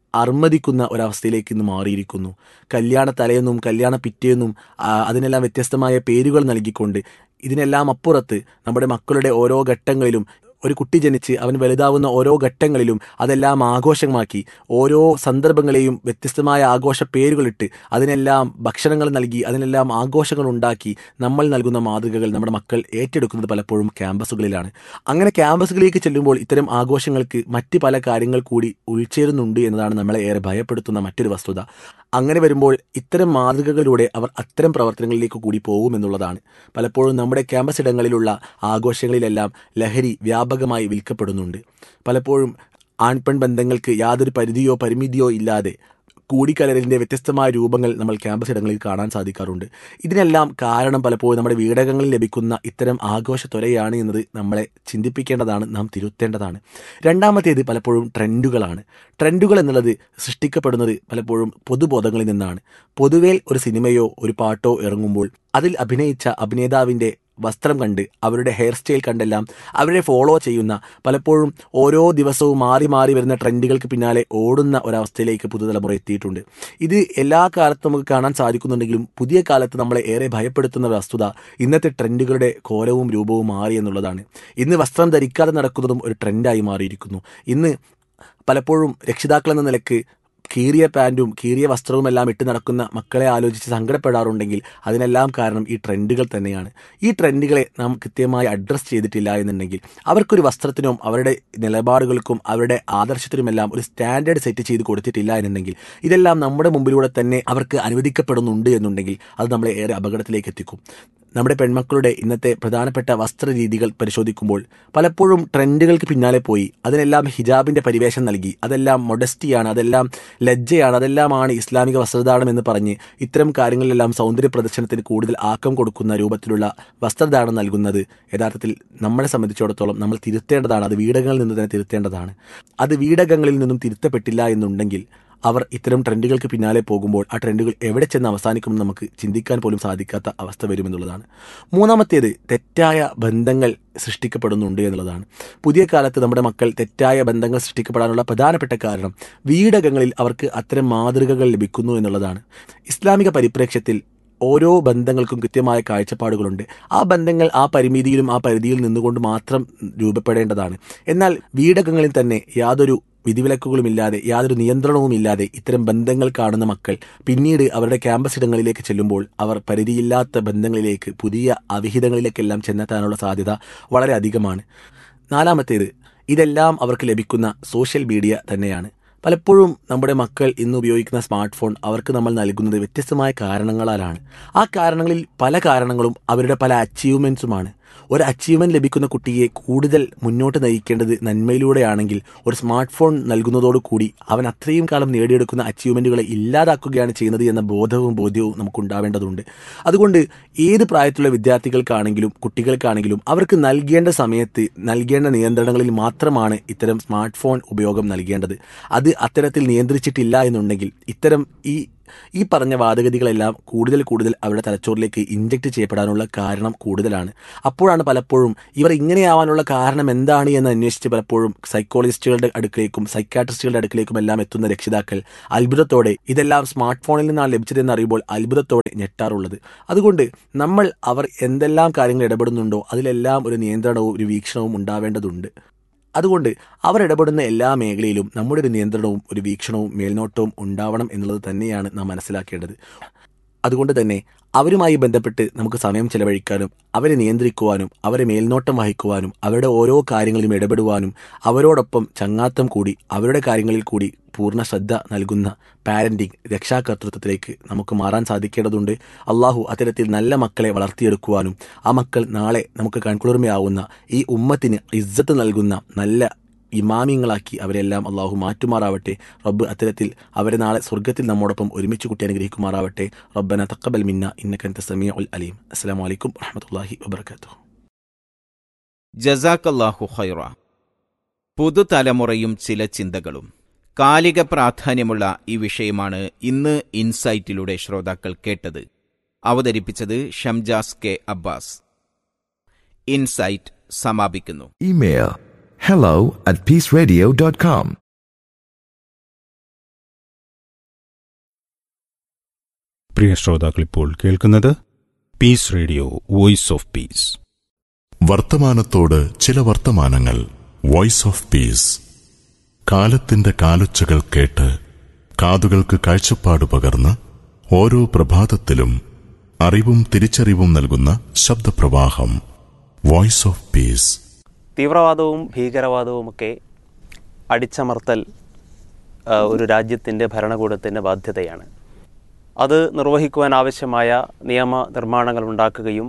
അർമ്മതിക്കുന്ന ഒരവസ്ഥയിലേക്ക് ഇന്ന് മാറിയിരിക്കുന്നു കല്യാണ തലേന്നും കല്യാണ പിറ്റേന്നും ആ, അതിനെല്ലാം വ്യത്യസ്തമായ പേരുകൾ നൽകിക്കൊണ്ട് ഇതിനെല്ലാം അപ്പുറത്ത് നമ്മുടെ മക്കളുടെ ഓരോ ഘട്ടങ്ങളിലും ഒരു കുട്ടി ജനിച്ച് അവൻ വലുതാവുന്ന ഓരോ ഘട്ടങ്ങളിലും അതെല്ലാം ആഘോഷമാക്കി ഓരോ സന്ദർഭങ്ങളെയും വ്യത്യസ്തമായ ആഘോഷ പേരുകളിട്ട് അതിനെല്ലാം ഭക്ഷണങ്ങൾ നൽകി അതിനെല്ലാം ആഘോഷങ്ങൾ ഉണ്ടാക്കി നമ്മൾ നൽകുന്ന മാതൃകകൾ നമ്മുടെ മക്കൾ ഏറ്റെടുക്കുന്നത് പലപ്പോഴും ക്യാമ്പസുകളിലാണ് അങ്ങനെ ക്യാമ്പസുകളിലേക്ക് ചെല്ലുമ്പോൾ ഇത്തരം ആഘോഷങ്ങൾക്ക് മറ്റ് പല കാര്യങ്ങൾ കൂടി ഉൾച്ചേരുന്നുണ്ട് എന്നതാണ് നമ്മളെ ഏറെ ഭയപ്പെടുത്തുന്ന മറ്റൊരു വസ്തുത അങ്ങനെ വരുമ്പോൾ ഇത്തരം മാതൃകകളിലൂടെ അവർ അത്തരം പ്രവർത്തനങ്ങളിലേക്ക് കൂടി പോകുമെന്നുള്ളതാണ് പലപ്പോഴും നമ്മുടെ ക്യാമ്പസ് ഇടങ്ങളിലുള്ള ആഘോഷങ്ങളിലെല്ലാം ലഹരി വ്യാപകമായി വിൽക്കപ്പെടുന്നുണ്ട് പലപ്പോഴും ആൺപെൺ ബന്ധങ്ങൾക്ക് യാതൊരു പരിധിയോ പരിമിതിയോ ഇല്ലാതെ കൂടിക്കലരലിൻ്റെ വ്യത്യസ്തമായ രൂപങ്ങൾ നമ്മൾ ക്യാമ്പസ് ഇടങ്ങളിൽ കാണാൻ സാധിക്കാറുണ്ട് ഇതിനെല്ലാം കാരണം പലപ്പോഴും നമ്മുടെ വീടകങ്ങളിൽ ലഭിക്കുന്ന ഇത്തരം ആഘോഷ ത്വരയാണ് എന്നത് നമ്മളെ ചിന്തിപ്പിക്കേണ്ടതാണ് നാം തിരുത്തേണ്ടതാണ് രണ്ടാമത്തേത് പലപ്പോഴും ട്രെൻഡുകളാണ് ട്രെൻഡുകൾ എന്നുള്ളത് സൃഷ്ടിക്കപ്പെടുന്നത് പലപ്പോഴും പൊതുബോധങ്ങളിൽ നിന്നാണ് പൊതുവേൽ ഒരു സിനിമയോ ഒരു പാട്ടോ ഇറങ്ങുമ്പോൾ അതിൽ അഭിനയിച്ച അഭിനേതാവിൻ്റെ വസ്ത്രം കണ്ട് അവരുടെ ഹെയർ സ്റ്റൈൽ കണ്ടെല്ലാം അവരെ ഫോളോ ചെയ്യുന്ന പലപ്പോഴും ഓരോ ദിവസവും മാറി മാറി വരുന്ന ട്രെൻഡുകൾക്ക് പിന്നാലെ ഓടുന്ന ഒരവസ്ഥയിലേക്ക് പുതുതലമുറ എത്തിയിട്ടുണ്ട് ഇത് എല്ലാ കാലത്തും നമുക്ക് കാണാൻ സാധിക്കുന്നുണ്ടെങ്കിലും പുതിയ കാലത്ത് നമ്മളെ ഏറെ ഭയപ്പെടുത്തുന്ന വസ്തുത ഇന്നത്തെ ട്രെൻഡുകളുടെ കോലവും രൂപവും മാറി എന്നുള്ളതാണ് ഇന്ന് വസ്ത്രം ധരിക്കാതെ നടക്കുന്നതും ഒരു ട്രെൻഡായി മാറിയിരിക്കുന്നു ഇന്ന് പലപ്പോഴും രക്ഷിതാക്കൾ എന്ന നിലക്ക് കീറിയ പാൻറ്റും കീറിയ വസ്ത്രവും എല്ലാം ഇട്ട് നടക്കുന്ന മക്കളെ ആലോചിച്ച് സങ്കടപ്പെടാറുണ്ടെങ്കിൽ അതിനെല്ലാം കാരണം ഈ ട്രെൻഡുകൾ തന്നെയാണ് ഈ ട്രെൻഡുകളെ നാം കൃത്യമായി അഡ്രസ്സ് ചെയ്തിട്ടില്ല എന്നുണ്ടെങ്കിൽ അവർക്കൊരു വസ്ത്രത്തിനും അവരുടെ നിലപാടുകൾക്കും അവരുടെ ആദർശത്തിനുമെല്ലാം ഒരു സ്റ്റാൻഡേർഡ് സെറ്റ് ചെയ്ത് കൊടുത്തിട്ടില്ല എന്നുണ്ടെങ്കിൽ ഇതെല്ലാം നമ്മുടെ മുമ്പിലൂടെ തന്നെ അവർക്ക് അനുവദിക്കപ്പെടുന്നുണ്ട് എന്നുണ്ടെങ്കിൽ അത് നമ്മളെ ഏറെ അപകടത്തിലേക്ക് എത്തിക്കും നമ്മുടെ പെൺമക്കളുടെ ഇന്നത്തെ പ്രധാനപ്പെട്ട വസ്ത്രരീതികൾ പരിശോധിക്കുമ്പോൾ പലപ്പോഴും ട്രെൻഡുകൾക്ക് പിന്നാലെ പോയി അതിനെല്ലാം ഹിജാബിന്റെ പരിവേഷം നൽകി അതെല്ലാം മൊഡസ്റ്റിയാണ് അതെല്ലാം ലജ്ജയാണ് അതെല്ലാമാണ് ഇസ്ലാമിക വസ്ത്രധാരണം എന്ന് പറഞ്ഞ് ഇത്തരം കാര്യങ്ങളിലെല്ലാം സൗന്ദര്യ പ്രദർശനത്തിന് കൂടുതൽ ആക്കം കൊടുക്കുന്ന രൂപത്തിലുള്ള വസ്ത്രധാരണം നൽകുന്നത് യഥാർത്ഥത്തിൽ നമ്മളെ സംബന്ധിച്ചിടത്തോളം നമ്മൾ തിരുത്തേണ്ടതാണ് അത് വീടകങ്ങളിൽ നിന്ന് തന്നെ തിരുത്തേണ്ടതാണ് അത് വീടകങ്ങളിൽ നിന്നും തിരുത്തപ്പെട്ടില്ല എന്നുണ്ടെങ്കിൽ അവർ ഇത്തരം ട്രെൻഡുകൾക്ക് പിന്നാലെ പോകുമ്പോൾ ആ ട്രെൻഡുകൾ എവിടെ ചെന്ന് അവസാനിക്കുമെന്ന് നമുക്ക് ചിന്തിക്കാൻ പോലും സാധിക്കാത്ത അവസ്ഥ വരുമെന്നുള്ളതാണ് മൂന്നാമത്തേത് തെറ്റായ ബന്ധങ്ങൾ സൃഷ്ടിക്കപ്പെടുന്നുണ്ട് എന്നുള്ളതാണ് പുതിയ കാലത്ത് നമ്മുടെ മക്കൾ തെറ്റായ ബന്ധങ്ങൾ സൃഷ്ടിക്കപ്പെടാനുള്ള പ്രധാനപ്പെട്ട കാരണം വീടകങ്ങളിൽ അവർക്ക് അത്തരം മാതൃകകൾ ലഭിക്കുന്നു എന്നുള്ളതാണ് ഇസ്ലാമിക പരിപ്രേക്ഷ്യത്തിൽ ഓരോ ബന്ധങ്ങൾക്കും കൃത്യമായ കാഴ്ചപ്പാടുകളുണ്ട് ആ ബന്ധങ്ങൾ ആ പരിമിതിയിലും ആ പരിധിയിൽ നിന്നുകൊണ്ട് മാത്രം രൂപപ്പെടേണ്ടതാണ് എന്നാൽ വീടകങ്ങളിൽ തന്നെ യാതൊരു വിധിവിലക്കുകളുമില്ലാതെ യാതൊരു നിയന്ത്രണവുമില്ലാതെ ഇത്തരം ബന്ധങ്ങൾ കാണുന്ന മക്കൾ പിന്നീട് അവരുടെ ക്യാമ്പസ് ഇടങ്ങളിലേക്ക് ചെല്ലുമ്പോൾ അവർ പരിധിയില്ലാത്ത ബന്ധങ്ങളിലേക്ക് പുതിയ അവിഹിതങ്ങളിലേക്കെല്ലാം ചെന്നെത്താനുള്ള സാധ്യത വളരെ അധികമാണ് നാലാമത്തേത് ഇതെല്ലാം അവർക്ക് ലഭിക്കുന്ന സോഷ്യൽ മീഡിയ തന്നെയാണ് പലപ്പോഴും നമ്മുടെ മക്കൾ ഇന്ന് ഉപയോഗിക്കുന്ന സ്മാർട്ട് ഫോൺ അവർക്ക് നമ്മൾ നൽകുന്നത് വ്യത്യസ്തമായ കാരണങ്ങളാലാണ് ആ കാരണങ്ങളിൽ പല കാരണങ്ങളും അവരുടെ പല അച്ചീവ്മെൻറ്റ്സുമാണ് ഒരു അച്ചീവ്മെന്റ് ലഭിക്കുന്ന കുട്ടിയെ കൂടുതൽ മുന്നോട്ട് നയിക്കേണ്ടത് നന്മയിലൂടെയാണെങ്കിൽ ഒരു സ്മാർട്ട് ഫോൺ നൽകുന്നതോടുകൂടി അവൻ അത്രയും കാലം നേടിയെടുക്കുന്ന അച്ചീവ്മെന്റുകളെ ഇല്ലാതാക്കുകയാണ് ചെയ്യുന്നത് എന്ന ബോധവും ബോധ്യവും നമുക്കുണ്ടാവേണ്ടതുണ്ട് അതുകൊണ്ട് ഏത് പ്രായത്തിലുള്ള വിദ്യാർത്ഥികൾക്കാണെങ്കിലും കുട്ടികൾക്കാണെങ്കിലും അവർക്ക് നൽകേണ്ട സമയത്ത് നൽകേണ്ട നിയന്ത്രണങ്ങളിൽ മാത്രമാണ് ഇത്തരം സ്മാർട്ട് ഫോൺ ഉപയോഗം നൽകേണ്ടത് അത് അത്തരത്തിൽ നിയന്ത്രിച്ചിട്ടില്ല എന്നുണ്ടെങ്കിൽ ഇത്തരം ഈ ഈ പറഞ്ഞ വാദഗതികളെല്ലാം കൂടുതൽ കൂടുതൽ അവരുടെ തലച്ചോറിലേക്ക് ഇഞ്ചക്ട് ചെയ്യപ്പെടാനുള്ള കാരണം കൂടുതലാണ് അപ്പോഴാണ് പലപ്പോഴും ഇവർ ഇങ്ങനെയാവാനുള്ള കാരണം എന്താണ് എന്ന് അന്വേഷിച്ച് പലപ്പോഴും സൈക്കോളജിസ്റ്റുകളുടെ അടുക്കിലേക്കും സൈക്കാട്രിസ്റ്റുകളുടെ അടുക്കിലേക്കും എല്ലാം എത്തുന്ന രക്ഷിതാക്കൾ അത്ഭുതത്തോടെ ഇതെല്ലാം സ്മാർട്ട് ഫോണിൽ നിന്നാണ് ലഭിച്ചതെന്ന് അറിയുമ്പോൾ അത്ഭുതത്തോടെ ഞെട്ടാറുള്ളത് അതുകൊണ്ട് നമ്മൾ അവർ എന്തെല്ലാം കാര്യങ്ങൾ ഇടപെടുന്നുണ്ടോ അതിലെല്ലാം ഒരു നിയന്ത്രണവും ഒരു വീക്ഷണവും ഉണ്ടാവേണ്ടതുണ്ട് അതുകൊണ്ട് അവർ ഇടപെടുന്ന എല്ലാ മേഖലയിലും നമ്മുടെ ഒരു നിയന്ത്രണവും ഒരു വീക്ഷണവും മേൽനോട്ടവും ഉണ്ടാവണം എന്നുള്ളത് തന്നെയാണ് നാം മനസ്സിലാക്കേണ്ടത് അതുകൊണ്ട് തന്നെ അവരുമായി ബന്ധപ്പെട്ട് നമുക്ക് സമയം ചെലവഴിക്കാനും അവരെ നിയന്ത്രിക്കുവാനും അവരെ മേൽനോട്ടം വഹിക്കുവാനും അവരുടെ ഓരോ കാര്യങ്ങളിലും ഇടപെടുവാനും അവരോടൊപ്പം ചങ്ങാത്തം കൂടി അവരുടെ കാര്യങ്ങളിൽ കൂടി പൂർണ്ണ ശ്രദ്ധ നൽകുന്ന പാരന്റിംഗ് രക്ഷാകർതൃത്വത്തിലേക്ക് നമുക്ക് മാറാൻ സാധിക്കേണ്ടതുണ്ട് അള്ളാഹു അത്തരത്തിൽ നല്ല മക്കളെ വളർത്തിയെടുക്കുവാനും ആ മക്കൾ നാളെ നമുക്ക് കൺകുളിർമയാവുന്ന ഈ ഉമ്മത്തിന് ഇജ്ജത്ത് നൽകുന്ന നല്ല ഇമാമിങ്ങളാക്കി അവരെല്ലാം അള്ളാഹു മാറ്റുമാറാവട്ടെ റബ്ബ് അത്തരത്തിൽ അവരെ നാളെ സ്വർഗത്തിൽ നമ്മോടൊപ്പം ഒരുമിച്ച് കൂട്ടി അനുഗ്രഹിക്കുമാറാവട്ടെ റബ്ബന തക്കബൽ മിന്ന ഇന്നക്കന്ത സമീ ഉൽ അലീം അസ്സാം വലൈക്കും വറഹമത്തല്ലാഹി വബർക്കാത്തു ജസാക്കല്ലാഹു ഖൈറ പുതുതലമുറയും ചില ചിന്തകളും കാലിക പ്രാധാന്യമുള്ള ഈ വിഷയമാണ് ഇന്ന് ഇൻസൈറ്റിലൂടെ ശ്രോതാക്കൾ കേട്ടത് അവതരിപ്പിച്ചത് ഷംജാസ് കെ അബ്ബാസ് ഇൻസൈറ്റ് സമാപിക്കുന്നു Email hello at peaceradio.com. പ്രിയ ശ്രോതാക്കൾ ഇപ്പോൾ കേൾക്കുന്നത് peace radio voice of peace വർത്തമാനത്തോട് ചില വർത്തമാനങ്ങൾ വോയിസ് ഓഫ് പീസ് കാലത്തിന്റെ കാലൊച്ചകൾ കേട്ട് കാതുകൾക്ക് കാഴ്ചപ്പാട് പകർന്ന് ഓരോ പ്രഭാതത്തിലും അറിവും തിരിച്ചറിവും നൽകുന്ന ശബ്ദപ്രവാഹം വോയിസ് ഓഫ് പീസ് തീവ്രവാദവും ഭീകരവാദവുമൊക്കെ അടിച്ചമർത്തൽ ആ, ഒരു രാജ്യത്തിൻ്റെ ഭരണകൂടത്തിൻ്റെ ബാധ്യതയാണ് അത് നിർവഹിക്കുവാൻ ആവശ്യമായ നിയമ നിർമ്മാണങ്ങൾ ഉണ്ടാക്കുകയും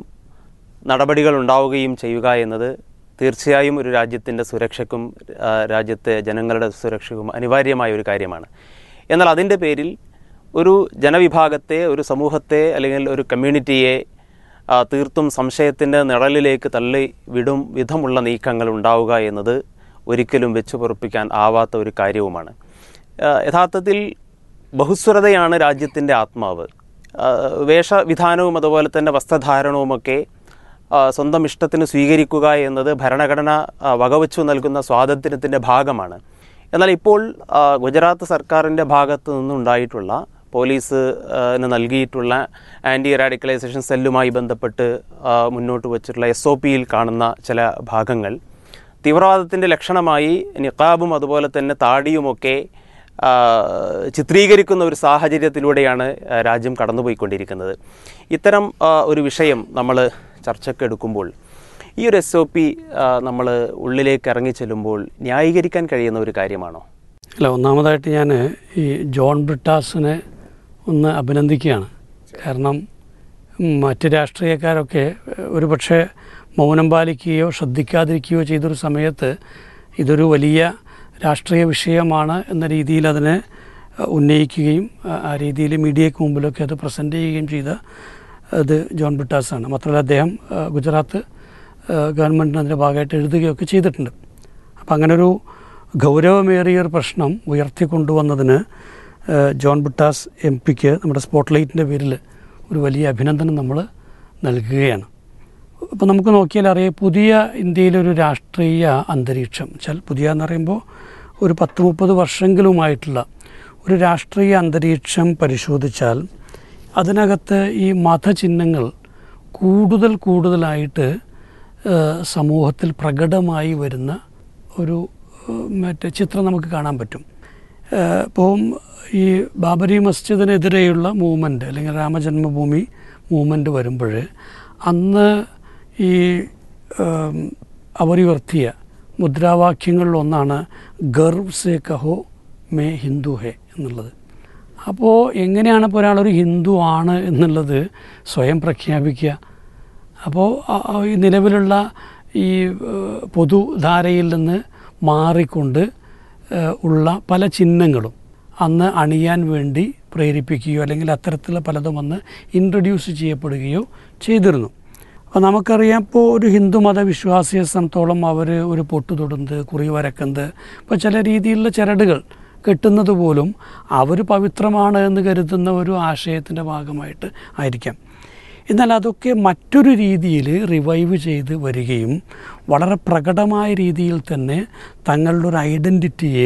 നടപടികൾ ഉണ്ടാവുകയും ചെയ്യുക എന്നത് തീർച്ചയായും ഒരു രാജ്യത്തിൻ്റെ സുരക്ഷയ്ക്കും ആ, രാജ്യത്തെ ജനങ്ങളുടെ സുരക്ഷയ്ക്കും അനിവാര്യമായ ഒരു കാര്യമാണ് എന്നാൽ അതിൻ്റെ പേരിൽ ഒരു ജനവിഭാഗത്തെ ഒരു സമൂഹത്തെ അല്ലെങ്കിൽ ഒരു കമ്മ്യൂണിറ്റിയെ ആ, തീർത്തും സംശയത്തിൻ്റെ നിഴലിലേക്ക് തള്ളി വിടും വിധമുള്ള നീക്കങ്ങൾ ഉണ്ടാവുക എന്നത് ഒരിക്കലും വെച്ചു പൊറുപ്പിക്കാൻ ആവാത്ത ഒരു കാര്യവുമാണ് ആ, യഥാർത്ഥത്തിൽ ബഹുസ്വരതയാണ് രാജ്യത്തിൻ്റെ ആത്മാവ് ആ, വേഷവിധാനവും അതുപോലെ തന്നെ വസ്ത്രധാരണവുമൊക്കെ ആ, സ്വന്തം ഇഷ്ടത്തിന് സ്വീകരിക്കുക എന്നത് ഭരണഘടന ആ, വകവച്ചു നൽകുന്ന സ്വാതന്ത്ര്യത്തിൻ്റെ ഭാഗമാണ് എന്നാൽ ഇപ്പോൾ ആ, ഗുജറാത്ത് സർക്കാരിൻ്റെ ഭാഗത്ത് നിന്നുണ്ടായിട്ടുള്ള പോലീസ് ആ, ന് നൽകിയിട്ടുള്ള ആൻറ്റി റാഡിക്കലൈസേഷൻ സെല്ലുമായി ബന്ധപ്പെട്ട് ആ, മുന്നോട്ട് വച്ചിട്ടുള്ള എസ് ഒ പിയിൽ കാണുന്ന ചില ഭാഗങ്ങൾ തീവ്രവാദത്തിൻ്റെ ലക്ഷണമായി നിക്കാബും അതുപോലെ തന്നെ താടിയുമൊക്കെ ആ, ചിത്രീകരിക്കുന്ന ഒരു സാഹചര്യത്തിലൂടെയാണ് ആ, രാജ്യം കടന്നുപോയിക്കൊണ്ടിരിക്കുന്നത് ഇത്തരം ആ, ഒരു വിഷയം നമ്മൾ ചർച്ചയ്ക്കെടുക്കുമ്പോൾ ഈ ഒരു എസ് ഒ പി നമ്മൾ ഉള്ളിലേക്ക് ഇറങ്ങി ചെല്ലുമ്പോൾ ന്യായീകരിക്കാൻ കഴിയുന്ന ഒരു കാര്യമാണോ അല്ല ഒന്നാമതായിട്ട് ഞാൻ ഈ ജോൺ ബ്രിട്ടാസിനെ ഒന്ന് അഭിനന്ദിക്കുകയാണ് കാരണം ഉം, മറ്റ് രാഷ്ട്രീയക്കാരൊക്കെ ഏഹ്, ഒരുപക്ഷെ മൗനം പാലിക്കുകയോ ശ്രദ്ധിക്കാതിരിക്കുകയോ ചെയ്തൊരു സമയത്ത് ഇതൊരു വലിയ രാഷ്ട്രീയ വിഷയമാണ് എന്ന രീതിയിൽ അതിനെ ഏഹ്, ഉന്നയിക്കുകയും ആ- ആ രീതിയിൽ മീഡിയയ്ക്ക് മുമ്പിലൊക്കെ അത് പ്രസൻറ്റ് ചെയ്യുകയും ചെയ്ത അത് ജോൺ ബ്രിട്ടാസാണ് മാത്രമല്ല അദ്ദേഹം ഏഹ്, ഗുജറാത്ത് ഏഹ്, ഗവൺമെൻറ്റിന് അതിൻ്റെ ഭാഗമായിട്ട് എഴുതുകയൊക്കെ ചെയ്തിട്ടുണ്ട് അപ്പം അങ്ങനൊരു ഗൗരവമേറിയ ഒരു പ്രശ്നം ഉയർത്തിക്കൊണ്ടുവന്നതിന് ഏഹ്, ജോൺ ബുട്ടാസ് എം പിക്ക് നമ്മുടെ സ്പോട്ട്ലൈറ്റിൻ്റെ പേരിൽ ഒരു വലിയ അഭിനന്ദനം നമ്മൾ നൽകുകയാണ് ഇപ്പം നമുക്ക് നോക്കിയാൽ അറിയാം പുതിയ ഇന്ത്യയിലൊരു രാഷ്ട്രീയ അന്തരീക്ഷം വെച്ചാൽ പുതിയ എന്ന് പറയുമ്പോൾ ഒരു പത്ത് മുപ്പത് വർഷങ്ങളുമായിട്ടുള്ള ഒരു രാഷ്ട്രീയ അന്തരീക്ഷം പരിശോധിച്ചാൽ അതിനകത്ത് ഈ മതചിഹ്നങ്ങൾ കൂടുതൽ കൂടുതലായിട്ട് ഏഹ്, സമൂഹത്തിൽ പ്രകടമായി വരുന്ന ഒരു ഏഹ്, മറ്റേ ചിത്രം നമുക്ക് കാണാൻ പറ്റും ഏഹ്, ഇപ്പം ഈ ബാബരി മസ്ജിദിനെതിരെയുള്ള മൂവ്മെൻറ്റ് അല്ലെങ്കിൽ രാമജന്മഭൂമി മൂവ്മെൻറ്റ് വരുമ്പോൾ അന്ന് ഈ ഏം, അവരുയർത്തിയ മുദ്രാവാക്യങ്ങളിലൊന്നാണ് ഗർവ് സെ കഹോ മേ ഹിന്ദു ഹെ എന്നുള്ളത് അപ്പോൾ എങ്ങനെയാണ് ഇപ്പോൾ ഒരാളൊരു ഹിന്ദു ആണ് എന്നുള്ളത് സ്വയം പ്രഖ്യാപിക്കുക അപ്പോൾ ആ- ആ ഈ നിലവിലുള്ള ഈ ഏഹ്, പൊതുധാരയിൽ നിന്ന് മാറിക്കൊണ്ട് ഏഹ്, ഉള്ള പല ചിഹ്നങ്ങളും അന്ന് അണിയാൻ വേണ്ടി പ്രേരിപ്പിക്കുകയോ അല്ലെങ്കിൽ അത്തരത്തിലുള്ള പലതും അന്ന് ഇൻട്രൊഡ്യൂസ് ചെയ്യപ്പെടുകയോ ചെയ്തിരുന്നു അപ്പോൾ നമുക്കറിയാം ഇപ്പോൾ ഒരു ഹിന്ദു മതവിശ്വാസിയെ സംബന്ധിച്ചോളം അവർ ഒരു പൊട്ട് തൊടുന്നത് കുറി വരക്കുന്നത് ഇപ്പോൾ ചില രീതിയിലുള്ള ചരടുകൾ കെട്ടുന്നത് പോലും അവർ പവിത്രമാണ് എന്ന് കരുതുന്ന ഒരു ആശയത്തിൻ്റെ ഭാഗമായിട്ട് ആയിരിക്കാം എന്നാൽ അതൊക്കെ മറ്റൊരു രീതിയിൽ റിവൈവ് ചെയ്ത് വരികയും വളരെ പ്രകടമായ രീതിയിൽ തന്നെ തങ്ങളുടെ ഒരു ഐഡൻറ്റിറ്റിയെ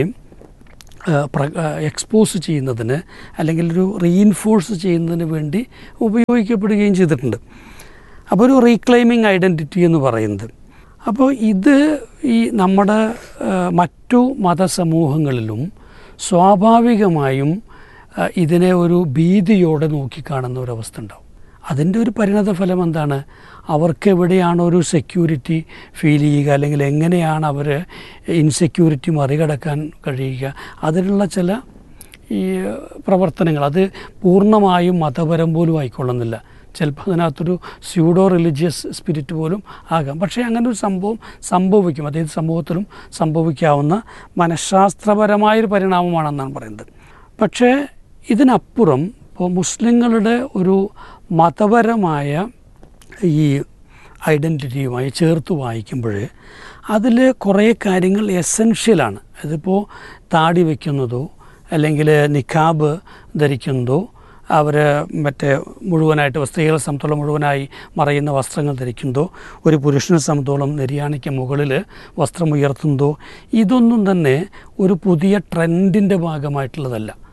എക്സ്പോസ് ചെയ്യുന്നതിന് അല്ലെങ്കിൽ ഒരു റീഇൻഫോഴ്സ് ചെയ്യുന്നതിന് വേണ്ടി ഉപയോഗിക്കപ്പെടുകയും ചെയ്തിട്ടുണ്ട് അപ്പോൾ ഒരു റീക്ലൈമിങ് ഐഡൻറ്റിറ്റി എന്ന് പറയുന്നത് അപ്പോൾ ഇത് ഈ നമ്മുടെ ആ, മറ്റു മതസമൂഹങ്ങളിലും സ്വാഭാവികമായും ആ, ഇതിനെ ഒരു ഭീതിയോടെ നോക്കിക്കാണുന്ന ഒരവസ്ഥ ഉണ്ടാവും അതിൻ്റെ ഒരു പരിണത ഫലം എന്താണ് അവർക്ക് എവിടെയാണ് ഒരു സെക്യൂരിറ്റി ഫീൽ ചെയ്യുക അല്ലെങ്കിൽ എങ്ങനെയാണ് അവർ ഇൻസെക്യൂരിറ്റി മറികടക്കാൻ കഴിയുക അതിനുള്ള ചില ഈ പ്രവർത്തനങ്ങൾ അത് പൂർണ്ണമായും മതപരം പോലും ആയിക്കൊള്ളുന്നില്ല ചിലപ്പോൾ അതിനകത്തൊരു സ്യൂഡോ റിലീജിയസ് സ്പിരിറ്റ് പോലും ആകാം പക്ഷേ അങ്ങനെ ഒരു സംഭവം സംഭവിക്കും അതായത് സമൂഹത്തിലും സംഭവിക്കാവുന്ന മനഃശാസ്ത്രപരമായൊരു പരിണാമമാണെന്നാണ് പറയുന്നത് പക്ഷേ ഇതിനപ്പുറം ഇപ്പോൾ മുസ്ലിങ്ങളുടെ ഒരു മതപരമായ ഈ ഐഡൻറ്റിറ്റിയുമായി ചേർത്ത് വായിക്കുമ്പോൾ അതിൽ കുറേ കാര്യങ്ങൾ എസെൻഷ്യലാണ് അതിപ്പോൾ താടി വയ്ക്കുന്നതോ അല്ലെങ്കിൽ നിഖാബ് ധരിക്കുന്നതോ അവർ മറ്റേ മുഴുവനായിട്ട് സ്ത്രീകളെ സംബന്ധിച്ചോളം മുഴുവനായി മറയുന്ന വസ്ത്രങ്ങൾ ധരിക്കുന്നതോ ഒരു പുരുഷനെ സംബന്ധിച്ചോളം നെരിയാണിക്ക് മുകളിൽ വസ്ത്രം ഉയർത്തുന്നതോ ഇതൊന്നും തന്നെ ഒരു പുതിയ ട്രെൻഡിൻ്റെ ഭാഗമായിട്ടുള്ളതല്ല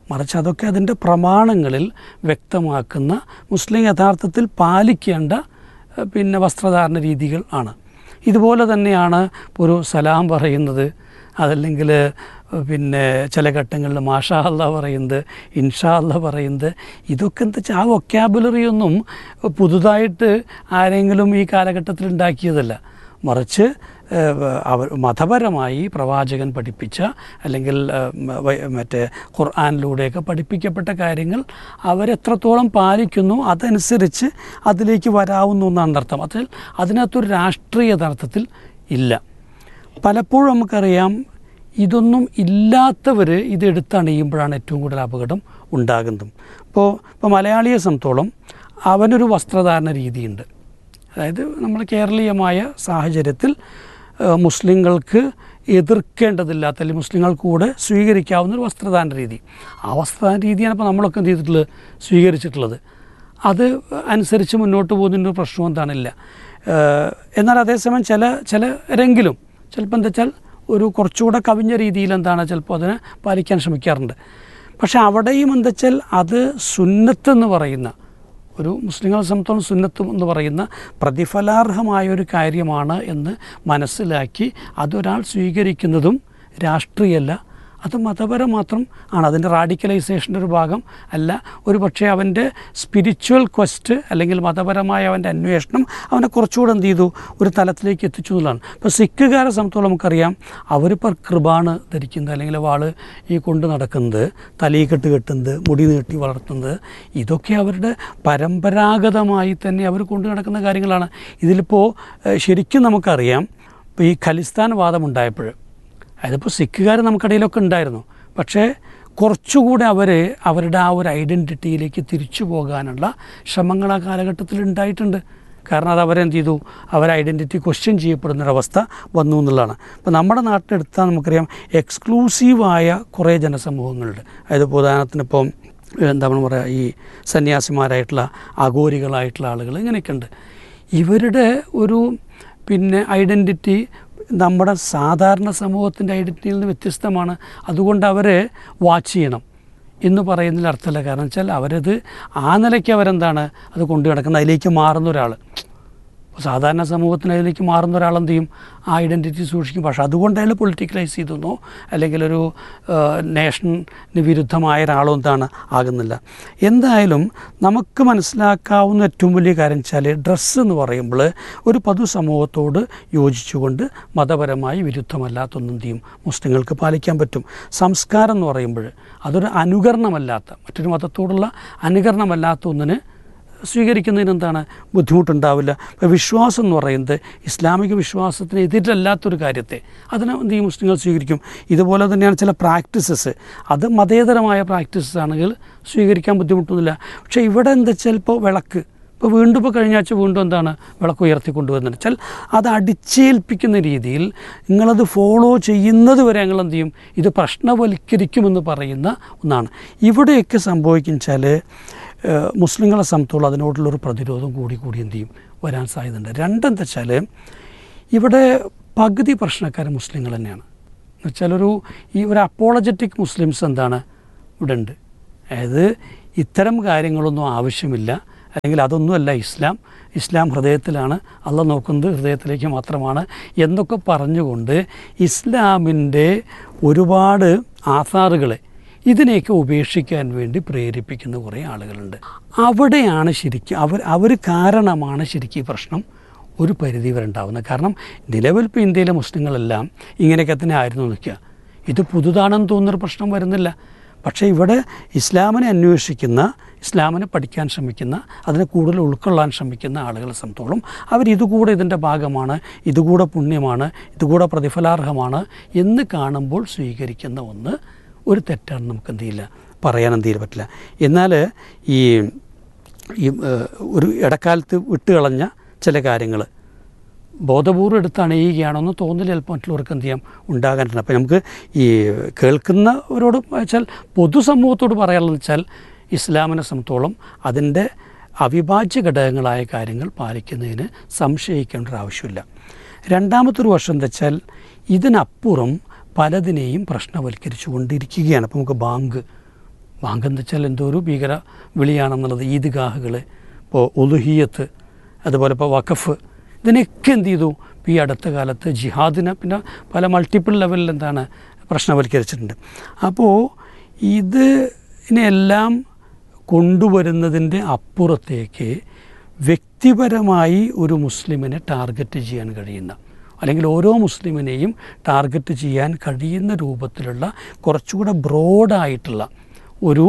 മറിച്ച് അതൊക്കെ അതിൻ്റെ പ്രമാണങ്ങളിൽ വ്യക്തമാക്കുന്ന മുസ്ലിം യഥാർത്ഥത്തിൽ പാലിക്കേണ്ട ഏഹ്, പിന്നെ വസ്ത്രധാരണ രീതികൾ ആണ് ഇതുപോലെ തന്നെയാണ് ഒരു സലാം പറയുന്നത് അതല്ലെങ്കിൽ ഏഹ്, പിന്നെ ചില ഘട്ടങ്ങളിൽ മാഷാ അല്ല പറയുന്നത് ഇൻഷാ അല്ല പറയുന്നത് ഇതൊക്കെ എന്താ വെച്ചാൽ ആ വൊക്കാബുലറി ഒന്നും പുതുതായിട്ട് ആരെങ്കിലും ഈ കാലഘട്ടത്തിൽ ഉണ്ടാക്കിയതല്ല മറിച്ച് ഏഹ്, അവർ മതപരമായി പ്രവാചകൻ പഠിപ്പിച്ച അല്ലെങ്കിൽ ഏഹ്, മ- വ- മറ്റേ ഖുർആാനിലൂടെയൊക്കെ പഠിപ്പിക്കപ്പെട്ട കാര്യങ്ങൾ അവരെത്രത്തോളം പാലിക്കുന്നു അതനുസരിച്ച് അതിലേക്ക് വരാവുന്നു എന്നാണ് അർത്ഥം അതിൽ അതിനകത്തൊരു രാഷ്ട്രീയ യഥാർത്ഥത്തിൽ ഇല്ല പലപ്പോഴും നമുക്കറിയാം ഇതൊന്നും ഇല്ലാത്തവർ ഇതെടുത്ത് അണിയുമ്പോഴാണ് ഏറ്റവും കൂടുതൽ അപകടം ഉണ്ടാകുന്നതും ഇപ്പോൾ ഇപ്പോൾ മലയാളിയെ സംബന്ധിച്ചോളം അവനൊരു വസ്ത്രധാരണ രീതിയുണ്ട് അതായത് നമ്മൾ കേരളീയമായ സാഹചര്യത്തിൽ ഏഹ്, മുസ്ലിങ്ങൾക്ക് എതിർക്കേണ്ടതില്ലാത്ത അല്ലെങ്കിൽ മുസ്ലിങ്ങൾ കൂടെ സ്വീകരിക്കാവുന്ന ഒരു വസ്ത്രധാരണ രീതി ആ വസ്ത്രധാരണ രീതിയാണ് ഇപ്പോൾ നമ്മളൊക്കെ എന്ത് ചെയ്തിട്ടുള്ളത് സ്വീകരിച്ചിട്ടുള്ളത് അത് അനുസരിച്ച് മുന്നോട്ട് പോകുന്നതിന് പ്രശ്നം എന്താണില്ല ഏഹ്, എന്നാൽ അതേസമയം ചില ചിലരെങ്കിലും ചിലപ്പോൾ എന്താ വെച്ചാൽ ഒരു കുറച്ചുകൂടെ കവിഞ്ഞ രീതിയിൽ എന്താണ് ചിലപ്പോൾ അതിനെ പാലിക്കാൻ ശ്രമിക്കാറുണ്ട് പക്ഷെ അവിടെയും എന്താ വെച്ചാൽ അത് സുന്നത്തെന്ന് പറയുന്ന ഒരു മുസ്ലിങ്ങളെ സംബന്ധിച്ചോളം സുന്നത്തും എന്ന് പറയുന്ന പ്രതിഫലാർഹമായ ഒരു കാര്യമാണ് എന്ന് മനസ്സിലാക്കി അതൊരാൾ സ്വീകരിക്കുന്നതും രാഷ്ട്രീയമല്ല അത് മതപരം മാത്രം ആണ് അതിൻ്റെ റാഡിക്കലൈസേഷൻ്റെ ഒരു ഭാഗം അല്ല ഒരു പക്ഷേ അവൻ്റെ സ്പിരിച്വൽ ക്വസ്റ്റ് അല്ലെങ്കിൽ മതപരമായ അവൻ്റെ അന്വേഷണം അവനെ കുറച്ചുകൂടെ എന്ത് ചെയ്തു ഒരു തലത്തിലേക്ക് എത്തിച്ചു എന്നുള്ളതാണ് ഇപ്പോൾ സിഖുകാരെ സംബന്ധിച്ചോളം നമുക്കറിയാം അവരിപ്പോൾ കൃപാണ് ധരിക്കുന്നത് അല്ലെങ്കിൽ വാള് ഈ കൊണ്ട് നടക്കുന്നത് തലയിക്കെട്ട് കെട്ടുന്നത് മുടി നീട്ടി വളർത്തുന്നത് ഇതൊക്കെ അവരുടെ പരമ്പരാഗതമായി തന്നെ അവർ കൊണ്ടു നടക്കുന്ന കാര്യങ്ങളാണ് ഇതിലിപ്പോൾ ഏഹ്, ശരിക്കും നമുക്കറിയാം ഇപ്പോൾ ഈ ഖലിസ്ഥാൻ വാദം ഉണ്ടായപ്പോൾ അതിപ്പോൾ സിഖുകാർ നമുക്കിടയിലൊക്കെ ഉണ്ടായിരുന്നു പക്ഷേ കുറച്ചുകൂടെ അവർ അവരുടെ ആ ഒരു ഐഡൻറ്റിറ്റിയിലേക്ക് തിരിച്ചു പോകാനുള്ള ശ്രമങ്ങൾ ആ കാലഘട്ടത്തിൽ ഉണ്ടായിട്ടുണ്ട് കാരണം അത് അവരെന്ത് ചെയ്തു അവർ ഐഡൻറ്റിറ്റി ക്വസ്റ്റ്യൻ ചെയ്യപ്പെടുന്നൊരവസ്ഥ വന്നു എന്നുള്ളതാണ് ഇപ്പോൾ നമ്മുടെ നാട്ടിലെടുത്താൽ നമുക്കറിയാം എക്സ്ക്ലൂസീവായ കുറേ ജനസമൂഹങ്ങളുണ്ട് അതായത് ഇപ്പോൾ ഉദാഹരണത്തിന് ഇപ്പം എന്താ നമ്മൾ പറയുക ഈ സന്യാസിമാരായിട്ടുള്ള അഘോരികളായിട്ടുള്ള ആളുകൾ ഇങ്ങനെയൊക്കെ ഉണ്ട് ഇവരുടെ ഒരു പിന്നെ ഐഡൻറ്റിറ്റി നമ്മുടെ സാധാരണ സമൂഹത്തിൻ്റെ ഐഡൻറ്റിറ്റിയിൽ നിന്ന് വ്യത്യസ്തമാണ് അതുകൊണ്ട് അവരെ വാച്ച് ചെയ്യണം എന്ന് പറയുന്നതിൽ അർത്ഥമില്ല കാരണം വെച്ചാൽ അവരത് ആ നിലയ്ക്ക് അവരെന്താണ് അത് കൊണ്ടു നടക്കുന്നത് അതിലേക്ക് മാറുന്ന ഒരാൾ അപ്പോൾ സാധാരണ സമൂഹത്തിന് അതിലേക്ക് മാറുന്ന ഒരാൾ എന്ത് ചെയ്യും ആ ഐഡൻറ്റിറ്റി സൂക്ഷിക്കും പക്ഷെ അതുകൊണ്ട് അയാൾ പൊളിറ്റിക്കലൈസ് ചെയ്തെന്നോ അല്ലെങ്കിൽ ഒരു നേഷന് വിരുദ്ധമായ ഒരാളോ എന്താണ് ആകുന്നില്ല എന്തായാലും നമുക്ക് മനസ്സിലാക്കാവുന്ന ഏറ്റവും വലിയ കാര്യം വെച്ചാൽ ഡ്രസ്സ് എന്ന് പറയുമ്പോൾ ഒരു പൊതുസമൂഹത്തോട് യോജിച്ചുകൊണ്ട് മതപരമായി വിരുദ്ധമല്ലാത്തൊന്നും എന്ത് ചെയ്യും മുസ്ലിങ്ങൾക്ക് പാലിക്കാൻ പറ്റും സംസ്കാരം എന്ന് പറയുമ്പോൾ അതൊരു അനുകരണമല്ലാത്ത മറ്റൊരു മതത്തോടുള്ള അനുകരണമല്ലാത്ത ഒന്നിന് സ്വീകരിക്കുന്നതിന് എന്താണ് ബുദ്ധിമുട്ടുണ്ടാവില്ല ഇപ്പോൾ വിശ്വാസം എന്ന് പറയുന്നത് ഇസ്ലാമിക വിശ്വാസത്തിന് എതിരല്ലാത്തൊരു കാര്യത്തെ അതിനെ എന്ത് ചെയ്യും മുസ്ലിങ്ങൾ സ്വീകരിക്കും ഇതുപോലെ തന്നെയാണ് ചില പ്രാക്ടീസസ് അത് മതേതരമായ പ്രാക്ടീസസ് ആണെങ്കിൽ സ്വീകരിക്കാൻ ബുദ്ധിമുട്ടൊന്നുമില്ല പക്ഷേ ഇവിടെ എന്താ വെച്ചാൽ ഇപ്പോൾ വിളക്ക് ഇപ്പോൾ വീണ്ടും ഇപ്പോൾ കഴിഞ്ഞ ആഴ്ച വീണ്ടും എന്താണ് വിളക്ക് ഉയർത്തിക്കൊണ്ടുവരുന്നത് വെച്ചാൽ അത് അടിച്ചേൽപ്പിക്കുന്ന രീതിയിൽ നിങ്ങളത് ഫോളോ ചെയ്യുന്നത് വരെ ഞങ്ങൾ എന്ത് ചെയ്യും ഇത് പ്രശ്നവൽക്കരിക്കുമെന്ന് പറയുന്ന ഒന്നാണ് ഇവിടെയൊക്കെ സംഭവിക്കും വെച്ചാൽ ഏഹ് മുസ്ലിങ്ങളെ സംബന്ധിച്ചോളം അതിനോടുള്ളൊരു പ്രതിരോധം കൂടി കൂടി എന്ത് ചെയ്യും വരാൻ സാധ്യതയുണ്ട് രണ്ടെന്താ വെച്ചാൽ ഇവിടെ പകുതി പ്രശ്നക്കാർ മുസ്ലിങ്ങൾ തന്നെയാണ് എന്നുവെച്ചാൽ ഒരു ഈ ഒരു അപ്പോളജറ്റിക് മുസ്ലിംസ് എന്താണ് ഇവിടെ ഉണ്ട് അതായത് ഇത്തരം കാര്യങ്ങളൊന്നും ആവശ്യമില്ല അല്ലെങ്കിൽ അതൊന്നുമല്ല ഇസ്ലാം ഇസ്ലാം ഹൃദയത്തിലാണ് അള്ള നോക്കുന്നത് ഹൃദയത്തിലേക്ക് മാത്രമാണ് എന്നൊക്കെ പറഞ്ഞുകൊണ്ട് ഇസ്ലാമിൻ്റെ ഒരുപാട് ആധാറുകളെ ഇതിനെയൊക്കെ ഉപേക്ഷിക്കാൻ വേണ്ടി പ്രേരിപ്പിക്കുന്ന കുറേ ആളുകളുണ്ട് അവിടെയാണ് ശരിക്കും അവർ അവർ കാരണമാണ് ശരിക്കും ഈ പ്രശ്നം ഒരു പരിധി വരെ ഉണ്ടാവുന്നത് കാരണം നിലവിൽ ഇപ്പോൾ ഇന്ത്യയിലെ മുസ്ലിങ്ങളെല്ലാം ഇങ്ങനെയൊക്കെ തന്നെ ആയിരുന്നു നിൽക്കുക ഇത് പുതുതാണെന്ന് തോന്നുന്നൊരു പ്രശ്നം വരുന്നില്ല പക്ഷേ ഇവിടെ ഇസ്ലാമിനെ അന്വേഷിക്കുന്ന ഇസ്ലാമിനെ പഠിക്കാൻ ശ്രമിക്കുന്ന അതിനെ കൂടുതൽ ഉൾക്കൊള്ളാൻ ശ്രമിക്കുന്ന ആളുകളെ സംബന്ധിച്ചോളം അവർ ഇതുകൂടെ ഇതിൻ്റെ ഭാഗമാണ് ഇതുകൂടെ പുണ്യമാണ് ഇതുകൂടെ പ്രതിഫലാർഹമാണ് എന്ന് കാണുമ്പോൾ സ്വീകരിക്കുന്ന ഒന്ന് ഒരു തെറ്റാണ് നമുക്ക് എന്ത് ചെയ്യില്ല പറയാൻ എന്ത് ചെയ്യാൻ പറ്റില്ല എന്നാൽ ഈ ഈ ഏഹ്, ഒരു ഇടക്കാലത്ത് വിട്ടുകളഞ്ഞ ചില കാര്യങ്ങൾ ബോധപൂർവ്വം എടുത്ത് അണിയുകയാണെന്ന് തോന്നൽ ചിലപ്പോൾ മറ്റുള്ളവർക്ക് എന്ത് ചെയ്യാം ഉണ്ടാകാനുണ്ട് അപ്പം നമുക്ക് ഈ കേൾക്കുന്നവരോട് വെച്ചാൽ പൊതുസമൂഹത്തോട് പറയാനുള്ളത് വെച്ചാൽ ഇസ്ലാമിനെ സംബന്ധിച്ചോളം അതിൻ്റെ അവിഭാജ്യ ഘടകങ്ങളായ കാര്യങ്ങൾ പാലിക്കുന്നതിന് സംശയിക്കേണ്ട ഒരു ആവശ്യമില്ല രണ്ടാമത്തൊരു വശം എന്താ വെച്ചാൽ ഇതിനപ്പുറം പലതിനെയും പ്രശ്നവൽക്കരിച്ചു കൊണ്ടിരിക്കുകയാണ് അപ്പോൾ നമുക്ക് ബാങ്ക് ബാങ്കെന്ന് വെച്ചാൽ എന്തോ ഒരു ഭീകര വിളിയാണെന്നുള്ളത് ഈദ്ഗാഹുകൾ ഇപ്പോൾ ഉലുഹിയത്ത് അതുപോലെ ഇപ്പോൾ വഖഫ് ഇതിനെയൊക്കെ എന്ത് ചെയ്തു ഇപ്പോൾ ഈ അടുത്ത കാലത്ത് ജിഹാദിനെ പിന്നെ പല മൾട്ടിപ്പിൾ ലെവലിൽ എന്താണ് പ്രശ്നവൽക്കരിച്ചിട്ടുണ്ട് അപ്പോൾ ഇത് ഇതിനെല്ലാം കൊണ്ടുവരുന്നതിൻ്റെ അപ്പുറത്തേക്ക് വ്യക്തിപരമായി ഒരു മുസ്ലിമിനെ ടാർഗറ്റ് ചെയ്യാൻ കഴിയുന്ന അല്ലെങ്കിൽ ഓരോ മുസ്ലിമിനെയും ടാർഗറ്റ് ചെയ്യാൻ കഴിയുന്ന രൂപത്തിലുള്ള കുറച്ചുകൂടെ ബ്രോഡായിട്ടുള്ള ഒരു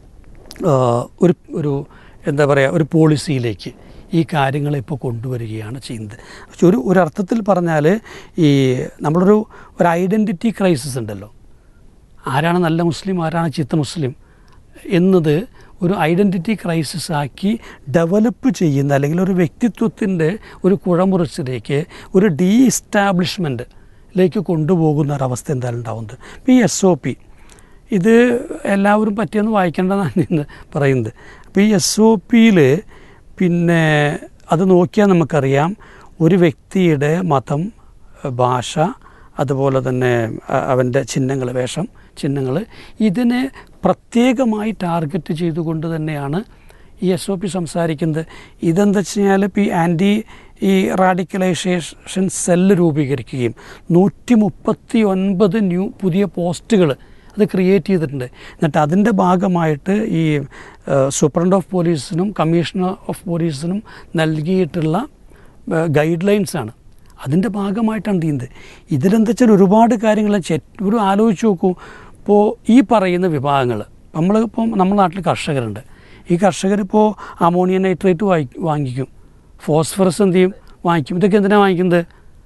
ആ, ഒരു ഒരു എന്താ പറയുക ഒരു പോളിസിയിലേക്ക് ഈ കാര്യങ്ങളെ ഇപ്പോൾ കൊണ്ടുവരികയാണ് ചെയ്യുന്നത് പക്ഷെ ഒരു ഒരു അർത്ഥത്തിൽ പറഞ്ഞാൽ ഈ നമ്മളൊരു ഒരു ഐഡൻറ്റിറ്റി ക്രൈസിസ് ഉണ്ടല്ലോ ആരാണ് നല്ല മുസ്ലിം ആരാണ് ചീത്ത മുസ്ലിം എന്നത് ഒരു ഐഡൻറ്റിറ്റി ക്രൈസിസ് ആക്കി ഡെവലപ്പ് ചെയ്യുന്ന അല്ലെങ്കിൽ ഒരു വ്യക്തിത്വത്തിൻ്റെ ഒരു കുഴമുറിച്ചിലേക്ക് ഒരു ഡീ ഇസ്റ്റാബ്ലിഷ്മെൻറ്റിലേക്ക് കൊണ്ടുപോകുന്ന ഒരവസ്ഥ എന്തായാലും ഉണ്ടാവുന്നത് ഇപ്പോൾ ഈ എസ് ഒ പി ഇത് എല്ലാവരും പറ്റിയെന്ന് വായിക്കേണ്ടതാണ് ഇന്ന് പറയുന്നത് അപ്പോൾ ഈ എസ് ഒ പിയിൽ പിന്നെ അത് നോക്കിയാൽ നമുക്കറിയാം ഒരു വ്യക്തിയുടെ മതം ഭാഷ അതുപോലെ തന്നെ അ- അവൻ്റെ ചിഹ്നങ്ങൾ വേഷം ചിഹ്നങ്ങൾ ഇതിനെ പ്രത്യേകമായി ടാർഗറ്റ് ചെയ്തുകൊണ്ട് തന്നെയാണ് ഈ എസ് ഒ പി സംസാരിക്കുന്നത് ഇതെന്താ വെച്ച് കഴിഞ്ഞാൽ ഇപ്പോൾ ഈ ആൻറ്റി ഈ റാഡിക്കലൈസേഷൻ സെല്ല് രൂപീകരിക്കുകയും നൂറ്റി മുപ്പത്തി ഒൻപത് ന്യൂ പുതിയ പോസ്റ്റുകൾ അത് ക്രിയേറ്റ് ചെയ്തിട്ടുണ്ട് എന്നിട്ട് അതിൻ്റെ ഭാഗമായിട്ട് ഈ സൂപ്രണ്ട് ഓഫ് പോലീസിനും കമ്മീഷണർ ഓഫ് പോലീസിനും നൽകിയിട്ടുള്ള ഗൈഡ് ലൈൻസാണ് അതിൻ്റെ ഭാഗമായിട്ടാണ് ചെയ്യുന്നത് ഇതിലെന്താ വെച്ചാൽ ഒരുപാട് കാര്യങ്ങൾ ചെ- ഒരു ആലോചിച്ച് നോക്കൂ ഇപ്പോൾ ഈ പറയുന്ന വിഭാഗങ്ങൾ നമ്മളിപ്പോൾ നമ്മുടെ നാട്ടിൽ കർഷകരുണ്ട് ഈ കർഷകരിപ്പോൾ അമോണിയ നൈട്രേറ്റ് വാങ്ങി വാങ്ങിക്കും ഫോസ്ഫറസ് എന്ത് ചെയ്യും വാങ്ങിക്കും ഇതൊക്കെ എന്തിനാണ് വാങ്ങിക്കുന്നത്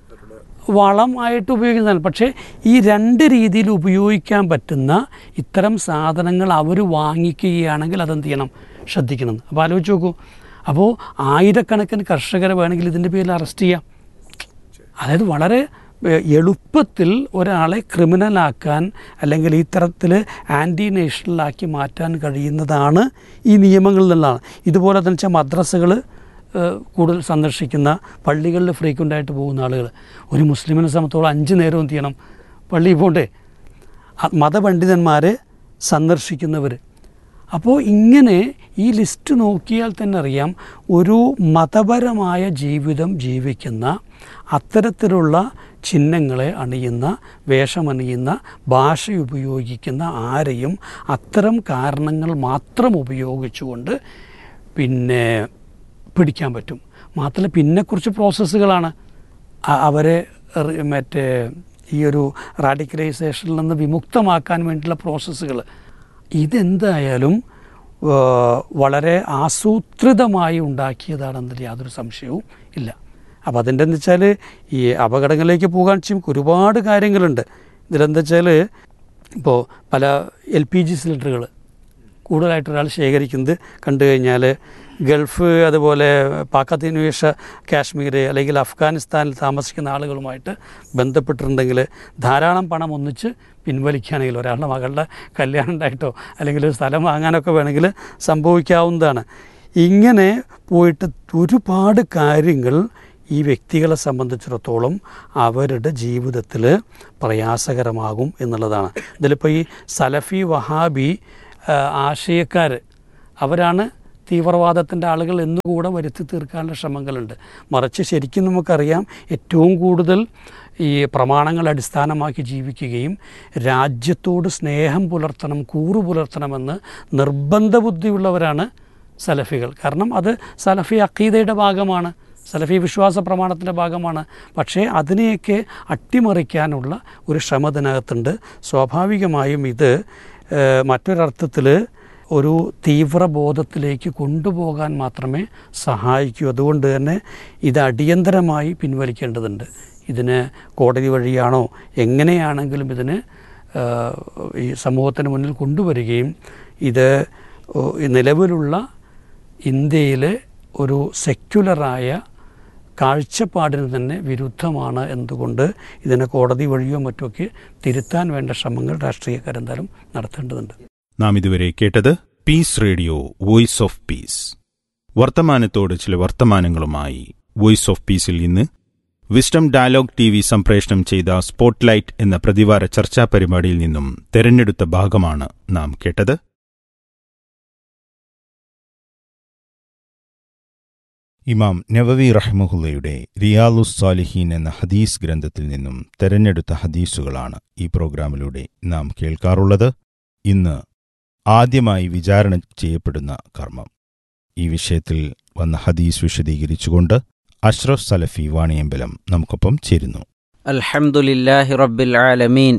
വളം ആയിട്ട് ഉപയോഗിക്കുന്നതാണ് പക്ഷേ ഈ രണ്ട് രീതിയിൽ ഉപയോഗിക്കാൻ പറ്റുന്ന ഇത്തരം സാധനങ്ങൾ അവർ വാങ്ങിക്കുകയാണെങ്കിൽ അതെന്ത് ചെയ്യണം ശ്രദ്ധിക്കണം അപ്പോൾ ആലോചിച്ച് നോക്കൂ അപ്പോൾ ആയിരക്കണക്കിന് കർഷകരെ വേണമെങ്കിൽ ഇതിൻ്റെ പേരിൽ അറസ്റ്റ് ചെയ്യാം അതായത് വളരെ ഏഹ്, എളുപ്പത്തിൽ ഒരാളെ ക്രിമിനലാക്കാൻ അല്ലെങ്കിൽ ഈ തരത്തിൽ ആൻറ്റി നേഷണലാക്കി മാറ്റാൻ കഴിയുന്നതാണ് ഈ നിയമങ്ങളിൽ നിന്നുള്ളതാണ് ഇതുപോലെ തന്നെ വെച്ചാൽ മദ്രസകൾ കൂടുതൽ സന്ദർശിക്കുന്ന പള്ളികളിൽ ഫ്രീക്വൻ്റ് ആയിട്ട് പോകുന്ന ആളുകൾ ഒരു മുസ്ലിമിനെ സംബന്ധിച്ചോളം അഞ്ച് നേരം എന്ത് ചെയ്യണം പള്ളിയിൽ പോകണ്ടേ അ- മതപണ്ഡിതന്മാരെ സന്ദർശിക്കുന്നവർ അപ്പോൾ ഇങ്ങനെ ഈ ലിസ്റ്റ് നോക്കിയാൽ തന്നെ അറിയാം ഒരു മതപരമായ ജീവിതം ജീവിക്കുന്ന അത്തരത്തിലുള്ള ചിഹ്നങ്ങളെ അണിയുന്ന വേഷമണിയുന്ന ഭാഷ ഉപയോഗിക്കുന്ന ആരെയും അത്തരം കാരണങ്ങൾ മാത്രം ഉപയോഗിച്ചുകൊണ്ട് പിന്നെ പിടിക്കാൻ പറ്റും മാത്രമല്ല പിന്നെ കുറച്ച് പ്രോസസ്സുകളാണ് അ- അവരെ റി- മറ്റേ ഈ ഒരു റാഡിക്കലൈസേഷനിൽ നിന്ന് വിമുക്തമാക്കാൻ വേണ്ടിയുള്ള പ്രോസസ്സുകൾ ഇതെന്തായാലും ആ, വളരെ ആസൂത്രിതമായി ഉണ്ടാക്കിയതാണെന്നതിൽ യാതൊരു സംശയവും ഇല്ല അപ്പോൾ അതിൻ്റെ എന്ന് വെച്ചാൽ ഈ അപകടങ്ങളിലേക്ക് പോകാൻ വെച്ചാൽ ഒരുപാട് കാര്യങ്ങളുണ്ട് ഇതിലെന്താ വെച്ചാൽ ഇപ്പോൾ പല എൽ പി ജി സിലിണ്ടറുകൾ കൂടുതലായിട്ട് ഒരാൾ ശേഖരിക്കുന്നത് കണ്ടു കഴിഞ്ഞാൽ ഗൾഫ് അതുപോലെ പാക്കത്തിനുവേഷ കാശ്മീർ അല്ലെങ്കിൽ അഫ്ഗാനിസ്ഥാനിൽ താമസിക്കുന്ന ആളുകളുമായിട്ട് ബന്ധപ്പെട്ടിട്ടുണ്ടെങ്കിൽ ധാരാളം പണം ഒന്നിച്ച് പിൻവലിക്കുകയാണെങ്കിൽ ഒരാളുടെ മകളുടെ കല്യാണം ഉണ്ടായിട്ടോ അല്ലെങ്കിൽ ഒരു സ്ഥലം വാങ്ങാനൊക്കെ വേണമെങ്കിൽ സംഭവിക്കാവുന്നതാണ് ഇങ്ങനെ പോയിട്ട് ഒരുപാട് കാര്യങ്ങൾ ഈ വ്യക്തികളെ സംബന്ധിച്ചിടത്തോളം അവരുടെ ജീവിതത്തിൽ പ്രയാസകരമാകും എന്നുള്ളതാണ് ഇതിലിപ്പോൾ ഈ സലഫി വഹാബി ആശയക്കാർ അവരാണ് തീവ്രവാദത്തിൻ്റെ ആളുകൾ എന്നുകൂടെ വരുത്തി തീർക്കാനുള്ള ശ്രമങ്ങളുണ്ട് മറിച്ച് ശരിക്കും നമുക്കറിയാം ഏറ്റവും കൂടുതൽ ഈ പ്രമാണങ്ങൾ അടിസ്ഥാനമാക്കി ജീവിക്കുകയും രാജ്യത്തോട് സ്നേഹം പുലർത്തണം കൂറു പുലർത്തണമെന്ന് നിർബന്ധ ബുദ്ധിയുള്ളവരാണ് സലഫികൾ കാരണം അത് സലഫി അക്കീദയുടെ ഭാഗമാണ് സലഫി വിശ്വാസ പ്രമാണത്തിൻ്റെ ഭാഗമാണ് പക്ഷേ അതിനെയൊക്കെ അട്ടിമറിക്കാനുള്ള ഒരു ശ്രമം ഇതിനകത്തുണ്ട് സ്വാഭാവികമായും ഇത് ഏഹ്, മറ്റൊരർത്ഥത്തിൽ ഒരു തീവ്രബോധത്തിലേക്ക് കൊണ്ടുപോകാൻ മാത്രമേ സഹായിക്കൂ അതുകൊണ്ട് തന്നെ ഇത് അടിയന്തരമായി പിൻവലിക്കേണ്ടതുണ്ട് ഇതിന് കോടതി വഴിയാണോ എങ്ങനെയാണെങ്കിലും ഇതിന് ഏഹ്, ഈ സമൂഹത്തിന് മുന്നിൽ കൊണ്ടുവരികയും ഇത് ഓ, ഈ നിലവിലുള്ള ഇന്ത്യയിലെ ഒരു സെക്യുലറായ കാഴ്ചപ്പാടിന് തന്നെ വിരുദ്ധമാണ് എന്തുകൊണ്ട് ഇതിനെ കോടതി വഴിയോ മറ്റുമൊക്കെ തിരുത്താൻ വേണ്ട ശ്രമങ്ങൾ രാഷ്ട്രീയക്കാരെന്തായാലും നടത്തേണ്ടതുണ്ട് നാം ഇതുവരെ കേട്ടത് peace radio voice of peace വർത്തമാനത്തോട് ചില വർത്തമാനങ്ങളുമായി വോയിസ് ഓഫ് പീസിൽ ഇന്ന് വിസ്ഡം ഡയലോഗ് ടി വി സംപ്രേഷണം ചെയ്ത സ്പോട്ട്ലൈറ്റ് എന്ന പ്രതിവാര ചർച്ചാ പരിപാടിയിൽ നിന്നും തെരഞ്ഞെടുത്ത ഭാഗമാണ് നാം കേട്ടത് ഇമാം നവവി റഹ്മുഹുല്ലയുടെ റിയാലുസ് സാലിഹീൻ എന്ന ഹദീസ് ഗ്രന്ഥത്തിൽ നിന്നും തെരഞ്ഞെടുത്ത ഹദീസുകളാണ് ഈ പ്രോഗ്രാമിലൂടെ നാം കേൾക്കാറുള്ളത് ഇന്ന് ആദ്യമായി വിചാരണ ചെയ്യപ്പെടുന്ന കർമ്മം ഈ വിഷയത്തിൽ വന്ന ഹദീസ് വിശദീകരിച്ചുകൊണ്ട് അഷ്റഫ് സലഫി വാണിയമ്പലം നമുക്കൊപ്പം ചേരുന്നു الحمد لله رب العالمين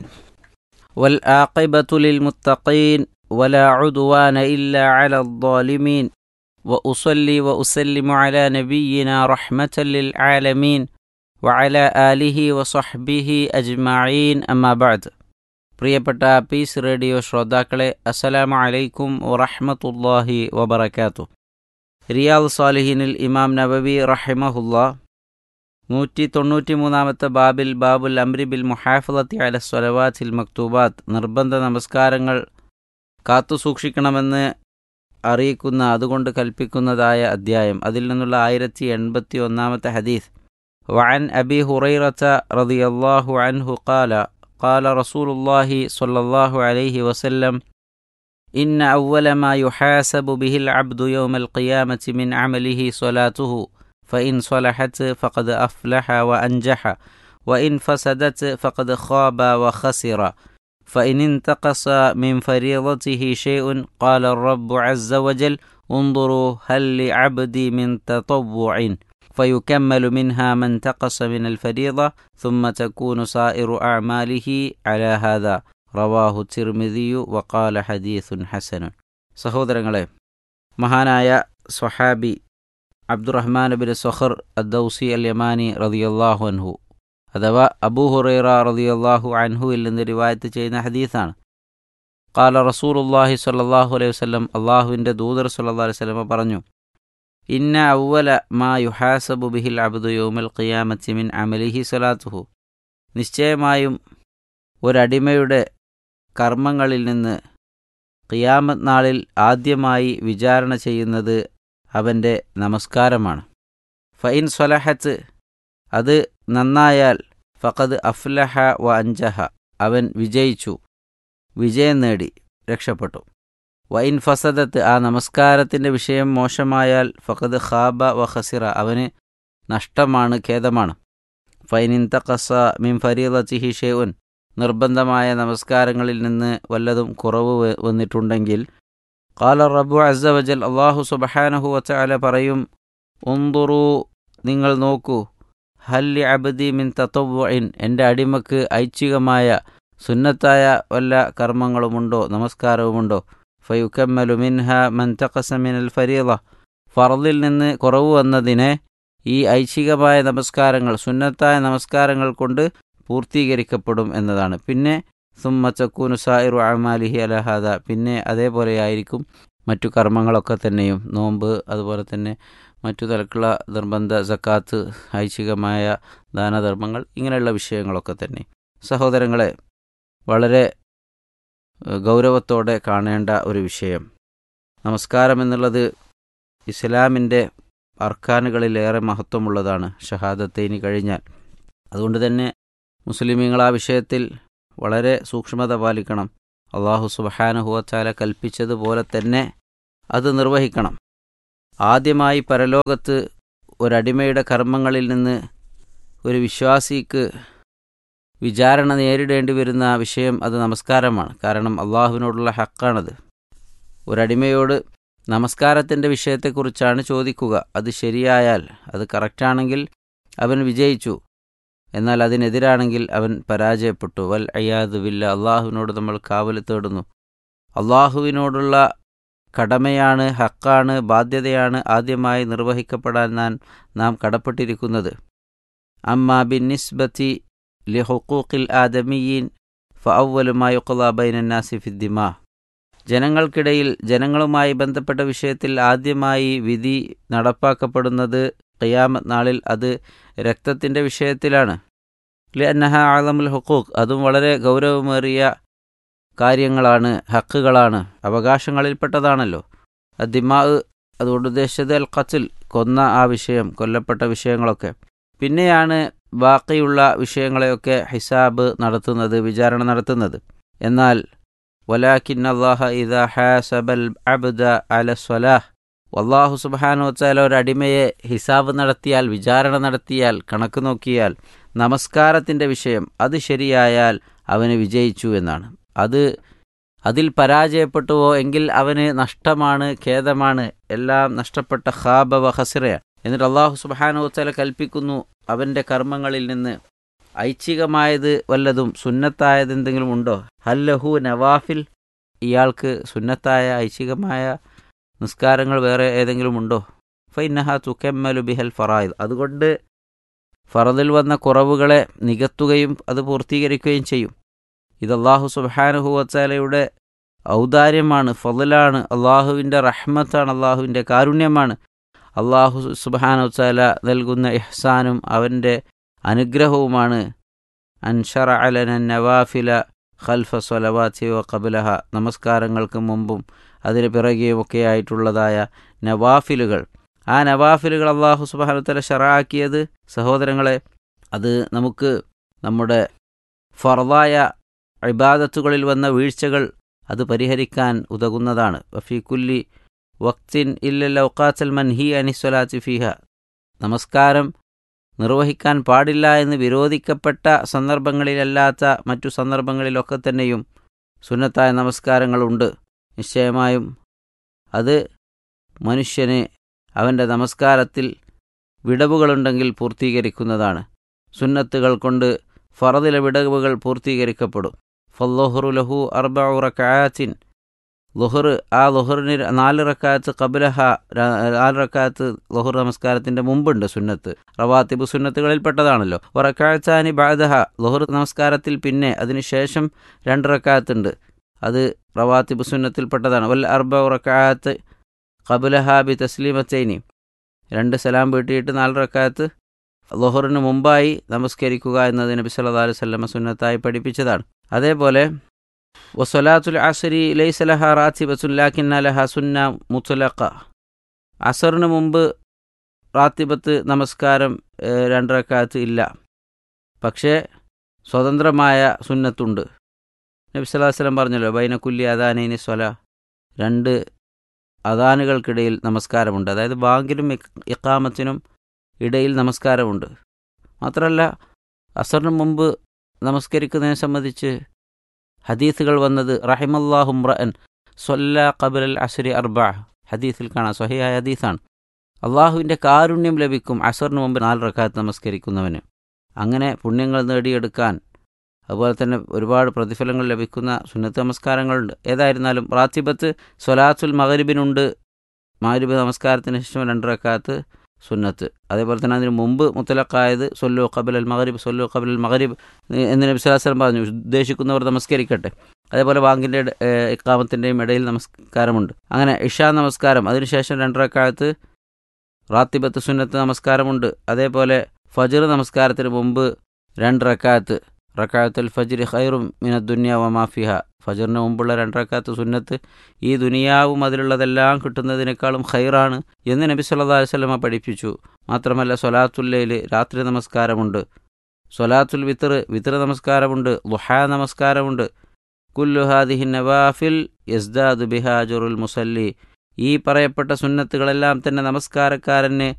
والعاقبة للمتقين ولا عدوان إلا على الظالمين وأصلي وأسلم على نبينا رحمة للعالمين وعلى آله وصحبه أجمعين أما بعد പ്രിയപ്പെട്ട പീസ് റേഡിയോ ശ്രോതാക്കളെ അസ്സലാമു അലൈക്കും വറഹ്മത്തുള്ളാഹി വബറകാതുഹു റിയാദ് സാലിഹിനിൽ ഇമാം നബവി റഹിമഹുല്ലാ നൂറ്റി തൊണ്ണൂറ്റി മൂന്നാമത്തെ ബാബിൽ ബാബുൽ അംരി ബിൽ മുഹാഫലത്തി അല സ്വലവാത്തിൽ മക്തൂബാത്ത് നിർബന്ധ നമസ്കാരങ്ങൾ കാത്തുസൂക്ഷിക്കണമെന്ന് അറിയിക്കുന്ന അതുകൊണ്ട് കൽപ്പിക്കുന്നതായ അധ്യായം അതിൽ നിന്നുള്ള ആയിരത്തി എൺപത്തി ഒന്നാമത്തെ ഹദീസ് وعن أبي هريرة رضي الله عنه قال قال رسول الله صلى الله عليه وسلم إن أول ما يحاسب به العبد يوم القيامة من عمله صلاته فإن صلحت فقد أفلح وأنجح وإن فسدت فقد خاب وخسر فإن انتقص من فريضته شيء قال الرب عز وجل انظروا هل لعبدي من تطوع فيكمل منها ما انتقص من الفريضة ثم تكون سائر أعماله على هذا റവാഹു തിർമിദിയു വക്കാല ഹദീസുൻ ഹസനുൻ സഹോദരങ്ങളെ മഹാനായ സ്വഹാബി അബ്ദുറഹ്മാൻ ബിൻ സൊഹർ അദ്ദൌസി അൽ യമാനി റതിയല്ലാഹു അൻഹു അഥവാ അബൂ ഹുറൈറ റതിയല്ലാഹു അൻഹുവിൽ നിന്ന് റിവായത്ത് ചെയ്യുന്ന ഹദീസാണ് കാല റസൂലുല്ലാഹി സ്വല്ലല്ലാഹു അലൈഹി വസല്ലം അള്ളാഹുവിൻ്റെ ദൂതർ സല്ലല്ലാഹു അലൈഹി വസല്ലമ പറഞ്ഞു ഇന്ന അവല മാ യുഹാസബു ബിഹിൽ അബ്ദു യൗമൽ ഖിയാമത്തി മിൻ അമലിഹി സ്വലാത്തുഹു നിശ്ചയമായും ഒരടിമയുടെ കർമ്മങ്ങളിൽ നിന്ന് ഖിയാമത്ത് നാളിൽ ആദ്യമായി വിചാരണ ചെയ്യുന്നത് അവൻ്റെ നമസ്കാരമാണ് ഫൈൻ സ്വലഹത്ത് അത് നന്നായാൽ ഫഖദ് അഫ്ലഹ വ അഞ്ചഹ അവൻ വിജയിച്ചു വിജയം നേടി രക്ഷപ്പെട്ടു വൈൻ ഫസദത്ത് ആ നമസ്കാരത്തിൻ്റെ വിഷയം മോശമായാൽ ഫഖദ് ഖാബ വ ഖസിറ അവന് നഷ്ടമാണ് ഖേദമാണ് ഫൈനിൻ തഖസ മിൻ ഫരീദത്തിഹി ഷെയ്ഉൻ നിർബന്ധമായ നമസ്കാരങ്ങളിൽ നിന്ന് വല്ലതും കുറവ് വന്നിട്ടുണ്ടെങ്കിൽ കാല റബ്ബു അസവജൽ അള്ളാഹു സുബഹാനഹു വച്ചഅല പറയും ഉന്തുറു നിങ്ങൾ നോക്കൂ ഹല്ലി അബദി മിൻ തത്വഇൻ എൻ്റെ അടിമക്ക് ഐച്ഛികമായ സുന്നത്തായ വല്ല കർമ്മങ്ങളുമുണ്ടോ നമസ്കാരവുമുണ്ടോ ഫയുക്കമ്മലു മിൻഹ മൻ തഖസ മിനൽ ഫരീള ഫറദിൽ നിന്ന് കുറവ് വന്നതിനെ ഈ ഐച്ഛികമായ നമസ്കാരങ്ങൾ സുന്നത്തായ നമസ്കാരങ്ങൾ കൊണ്ട് പൂർത്തീകരിക്കപ്പെടും എന്നതാണ് പിന്നെ സുമ്മ ചക്കൂനു സായിറു അമാലിഹി അലഹാദ പിന്നെ അതേപോലെയായിരിക്കും മറ്റു കർമ്മങ്ങളൊക്കെ തന്നെയും നോമ്പ് അതുപോലെ തന്നെ മറ്റു തരക്കുള്ള നിർബന്ധ സക്കാത്ത് ഐച്ഛികമായ ദാനധർമ്മങ്ങൾ ഇങ്ങനെയുള്ള വിഷയങ്ങളൊക്കെ തന്നെ സഹോദരങ്ങളെ വളരെ ഗൗരവത്തോടെ കാണേണ്ട ഒരു വിഷയം നമസ്കാരം എന്നുള്ളത് ഇസ്ലാമിൻ്റെ അർക്കാനുകളിലേറെ മഹത്വമുള്ളതാണ് ഷഹാദത്തേനി കഴിഞ്ഞാൽ അതുകൊണ്ട് തന്നെ മുസ്ലിമീങ്ങൾ ആ വിഷയത്തിൽ വളരെ സൂക്ഷ്മത പാലിക്കണം അള്ളാഹു സുബഹാനുഹുവച്ചാല കൽപ്പിച്ചതുപോലെ തന്നെ അത് നിർവഹിക്കണം ആദ്യമായി പരലോകത്ത് ഒരടിമയുടെ കർമ്മങ്ങളിൽ നിന്ന് ഒരു വിശ്വാസിക്ക് വിചാരണ നേരിടേണ്ടി വരുന്ന വിഷയം അത് നമസ്കാരമാണ് കാരണം അള്ളാഹുവിനോടുള്ള ഹക്കാണത് ഒരടിമയോട് നമസ്കാരത്തിൻ്റെ വിഷയത്തെക്കുറിച്ചാണ് ചോദിക്കുക അത് ശരിയായാൽ അത് കറക്റ്റാണെങ്കിൽ അവൻ വിജയിച്ചു എന്നാൽ അതിനെതിരാണെങ്കിൽ അവൻ പരാജയപ്പെട്ടു വൽ അയ്യാദ് വില്ല അള്ളാഹുവിനോട് നമ്മൾ കാവൽ തേടുന്നു അള്ളാഹുവിനോടുള്ള കടമയാണ് ഹക്കാണ് ബാധ്യതയാണ് ആദ്യമായി നിർവഹിക്കപ്പെടാൻ നാം നാം കടപ്പെട്ടിരിക്കുന്നത് അമ്മ ബിൻ നിസ്ബത്തി ലിഹുക്കൂക്കിൽ ആദമിയീൻ ഫഅവലുമായുക്കുള്ള ബൈനന്നാസി ഫിദ്ദിമ ജനങ്ങൾക്കിടയിൽ ജനങ്ങളുമായി ബന്ധപ്പെട്ട വിഷയത്തിൽ ആദ്യമായി വിധി നടപ്പാക്കപ്പെടുന്നത് ഖിയാമത്ത് നാളിൽ അത് രക്തത്തിൻ്റെ വിഷയത്തിലാണ് ലിഅന്നഹ ആലമുൽ ഹുക്കൂക്ക് അതും വളരെ ഗൗരവമേറിയ കാര്യങ്ങളാണ് ഹക്കുകളാണ് അവകാശങ്ങളിൽപ്പെട്ടതാണല്ലോ ദിമാ അതുകൊണ്ട് ഉദ്ദേശിച്ചത് അൽ ഖത്തിൽ കൊന്ന ആ വിഷയം കൊല്ലപ്പെട്ട വിഷയങ്ങളൊക്കെ പിന്നെയാണ് ബാക്കിയുള്ള വിഷയങ്ങളെയൊക്കെ ഹിസാബ് നടത്തുന്നത് വിചാരണ നടത്തുന്നത് എന്നാൽ വലാക്കിൻ അള്ളാഹ ഇദ ഹാസബൽ അബ്ദ അല സ്വലാഹ് അള്ളാഹു സുബാനു വച്ചാൽ ഒരടിമയെ ഹിസാബ് നടത്തിയാൽ വിചാരണ നടത്തിയാൽ കണക്ക് നോക്കിയാൽ നമസ്കാരത്തിൻ്റെ വിഷയം അത് ശരിയായാൽ അവന് വിജയിച്ചു എന്നാണ് അത് അതിൽ പരാജയപ്പെട്ടുവോ എങ്കിൽ അവന് നഷ്ടമാണ് ഖേദമാണ് എല്ലാം നഷ്ടപ്പെട്ട ഖാബ വ ഹസിറയാണ് എന്നിട്ട് അള്ളാഹു സുബാനു വച്ചാൽ കൽപ്പിക്കുന്നു അവൻ്റെ കർമ്മങ്ങളിൽ നിന്ന് ഐച്ഛികമായത് വല്ലതും സുന്നത്തായത് എന്തെങ്കിലും ഉണ്ടോ ഹല്ലഹു നവാഫിൽ ഇയാൾക്ക് സുന്നത്തായ ഐച്ഛികമായ നിസ്കാരങ്ങൾ വേറെ ഏതെങ്കിലും ഉണ്ടോ ഫൈനഹ തുക്കമ്മലു ബിഹൽ ഫറായിദ് അതുകൊണ്ട് ഫറദിൽ വന്ന കുറവുകളെ നികത്തുകയും അത് പൂർത്തീകരിക്കുകയും ചെയ്യും ഇത് അള്ളാഹു സുബാനുഹു വച്ചാലയുടെ ഔദാര്യമാണ് ഫضലാണ് അള്ളാഹുവിൻ്റെ റഹ്മത്താണ് അള്ളാഹുവിൻ്റെ കാരുണ്യമാണ് അള്ളാഹു സുബാന വച്ചാല നൽകുന്ന ഇഹ്സാനും അവൻ്റെ അനുഗ്രഹവുമാണ് അൻഷറ അലന നവാഫില ഖൽഫ സ്വലവാത്തി വ കബലഹ നമസ്കാരങ്ങൾക്ക് മുമ്പും അതിന് പിറകെയുമൊക്കെ ആയിട്ടുള്ളതായ നവാഫിലുകൾ ആ നവാഫിലുകൾ അള്ളാഹു സുബാനുത്തല ഷറാക്കിയത് സഹോദരങ്ങളെ അത് നമുക്ക് നമ്മുടെ ഫറദായ ഇബാദത്തുകളിൽ വന്ന വീഴ്ചകൾ അത് പരിഹരിക്കാൻ ഉതകുന്നതാണ് വഫി കുല്ലി വക്തിൻ ഇല്ലല്ല ഒക്കാത്തൽ മൻഹി അനിസ്വലാത്തി ഫിഹ നമസ്കാരം നിർവഹിക്കാൻ പാടില്ല എന്ന് വിരോധിക്കപ്പെട്ട സന്ദർഭങ്ങളിലല്ലാത്ത മറ്റു സന്ദർഭങ്ങളിലൊക്കെ തന്നെയും സുന്നത്തായ നമസ്കാരങ്ങളുണ്ട് നിശ്ചയമായും അത് മനുഷ്യന് അവൻ്റെ നമസ്കാരത്തിൽ വിടവുകളുണ്ടെങ്കിൽ പൂർത്തീകരിക്കുന്നതാണ് സുന്നത്തുകൾ കൊണ്ട് ഫറദിലെ വിടവുകൾ പൂർത്തീകരിക്കപ്പെടും ഫല്ലോഹറു ലഹു അർബഉ റക്കായത്തിൻ ലുഹർ ആ ലുഹറിന് നാല് റക്കാത്ത് കബലഹ നാല് റക്കാത്ത് ലുഹർ നമസ്കാരത്തിന്റെ മുമ്പുണ്ട് സുന്നത്ത് റവാത്തിബ് സുന്നത്തുകളിൽപ്പെട്ടതാണല്ലോ റക്കാത്താനി ബാദഹ ലുഹർ നമസ്കാരത്തിൽ പിന്നെ അതിനുശേഷം രണ്ട് റക്കാത്തുണ്ട് അത് റവാത്തിബ് സുന്നത്തിൽപ്പെട്ടതാണ് വൽ അർബ റക്കാത്ത് കബുലഹ ബി തസ്ലീമത്തൈനി രണ്ട് സലാം വീട്ടിയിട്ട് നാല് റക്കാത്ത് ലുഹറിന് മുമ്പായി നമസ്കരിക്കുക എന്നത് നബി സല്ലല്ലാഹു അലൈഹി വസല്ലമ സുന്നത്തായി പഠിപ്പിച്ചതാണ് അതേപോലെ വസലാത്തുൽ അസരി ലൈസലഹ റാത്തിബത്തുൻ ലാക്കിന്ന ലഹ സുന്ന മുത്തലഖ അസറിന് മുമ്പ് റാത്തിബത്ത് നമസ്കാരം ഏഹ്, രണ്ട് റക്കാത്ത് ഇല്ല പക്ഷേ സ്വതന്ത്രമായ സുന്നത്തുണ്ട് നബി സല്ലല്ലാഹു അലൈഹി വസല്ലം പറഞ്ഞല്ലോ ബൈന കുല്ലി അദാനൈനി സ്വല രണ്ട് അദാനുകൾക്കിടയിൽ നമസ്കാരമുണ്ട് അതായത് ബാങ്കിനും ഇഖ്- ഇഖാമത്തിനും ഇടയിൽ നമസ്കാരമുണ്ട് മാത്രമല്ല അസറിന് മുമ്പ് നമസ്കരിക്കുന്നതിനെ സംബന്ധിച്ച് ഹദീസുകൾ വന്നത് റഹിമല്ലാഹുംറൻ സൊല്ല ഖബൽ അസുരി അർബ ഹദീസിൽ കാണാം സ്വഹിയായ ഹദീസാണ് അള്ളാഹുവിൻ്റെ കാരുണ്യം ലഭിക്കും അസറിന് മുമ്പ് നാല് റക്കാത്ത് നമസ്കരിക്കുന്നവന് അങ്ങനെ പുണ്യങ്ങൾ നേടിയെടുക്കാൻ അതുപോലെ തന്നെ ഒരുപാട് പ്രതിഫലങ്ങൾ ലഭിക്കുന്ന സുന്നത്ത് നമസ്കാരങ്ങളുണ്ട് ഏതായിരുന്നാലും റാത്തിബത്ത് സ്വലാത്തുൽ മകരിബിനുണ്ട് മകരിബ് നമസ്കാരത്തിന് ശേഷം രണ്ട് റക്കാത്ത് സുന്നത്ത് അതേപോലെ തന്നെ അതിന് മുമ്പ് മുത്തലക്കായത് സൊല്ലു ഖബൽ അൽ മഗരിബ് സൊല്ലു ഖബൽ അൽ മഗരിബ് എന്ന് നബി സ്വല്ലല്ലാഹു അലൈഹി വസല്ലം പറഞ്ഞു ഉദ്ദേശിക്കുന്നവർ നമസ്കരിക്കട്ടെ അതേപോലെ വാങ്കിൻ്റെ ഇക്കാമത്തിൻ്റെയും ഇടയിൽ നമസ്കാരമുണ്ട് അങ്ങനെ ഇഷാ നമസ്കാരം അതിനുശേഷം രണ്ടരക്കാലത്ത് റാത്തിബത്ത് സുന്നത്ത് നമസ്കാരമുണ്ട് അതേപോലെ ഫജർ നമസ്കാരത്തിന് മുമ്പ് രണ്ട് റക്കാത്ത് റക്കാത്തുൽ ഫജ്രി ഖൈറും മിന ദുനിയ വമാഫിഹ ഫജറിന് മുമ്പുള്ള രണ്ട് റക്കാത്ത് സുന്നത്ത് ഈ ദുനിയാവും അതിലുള്ളതെല്ലാം കിട്ടുന്നതിനേക്കാളും ഖൈറാണ് എന്ന് നബി സല്ലല്ലാഹു അലൈഹി വസല്ലമ പഠിപ്പിച്ചു മാത്രമല്ല സൊലാത്തുല്ലയിൽ രാത്രി നമസ്കാരമുണ്ട് സൊലാത്തുൽ വിത്തർ വിത്തർ നമസ്കാരമുണ്ട് ലുഹാ നമസ്കാരമുണ്ട് കുല്ലു ഹാദിഹി നവാഫിൽ യസ്ദാദു ബിഹാജുറുൽ മുസല്ലി ഈ പറയപ്പെട്ട സുന്നത്തുകളെല്ലാം തന്നെ നമസ്കാരക്കാരന്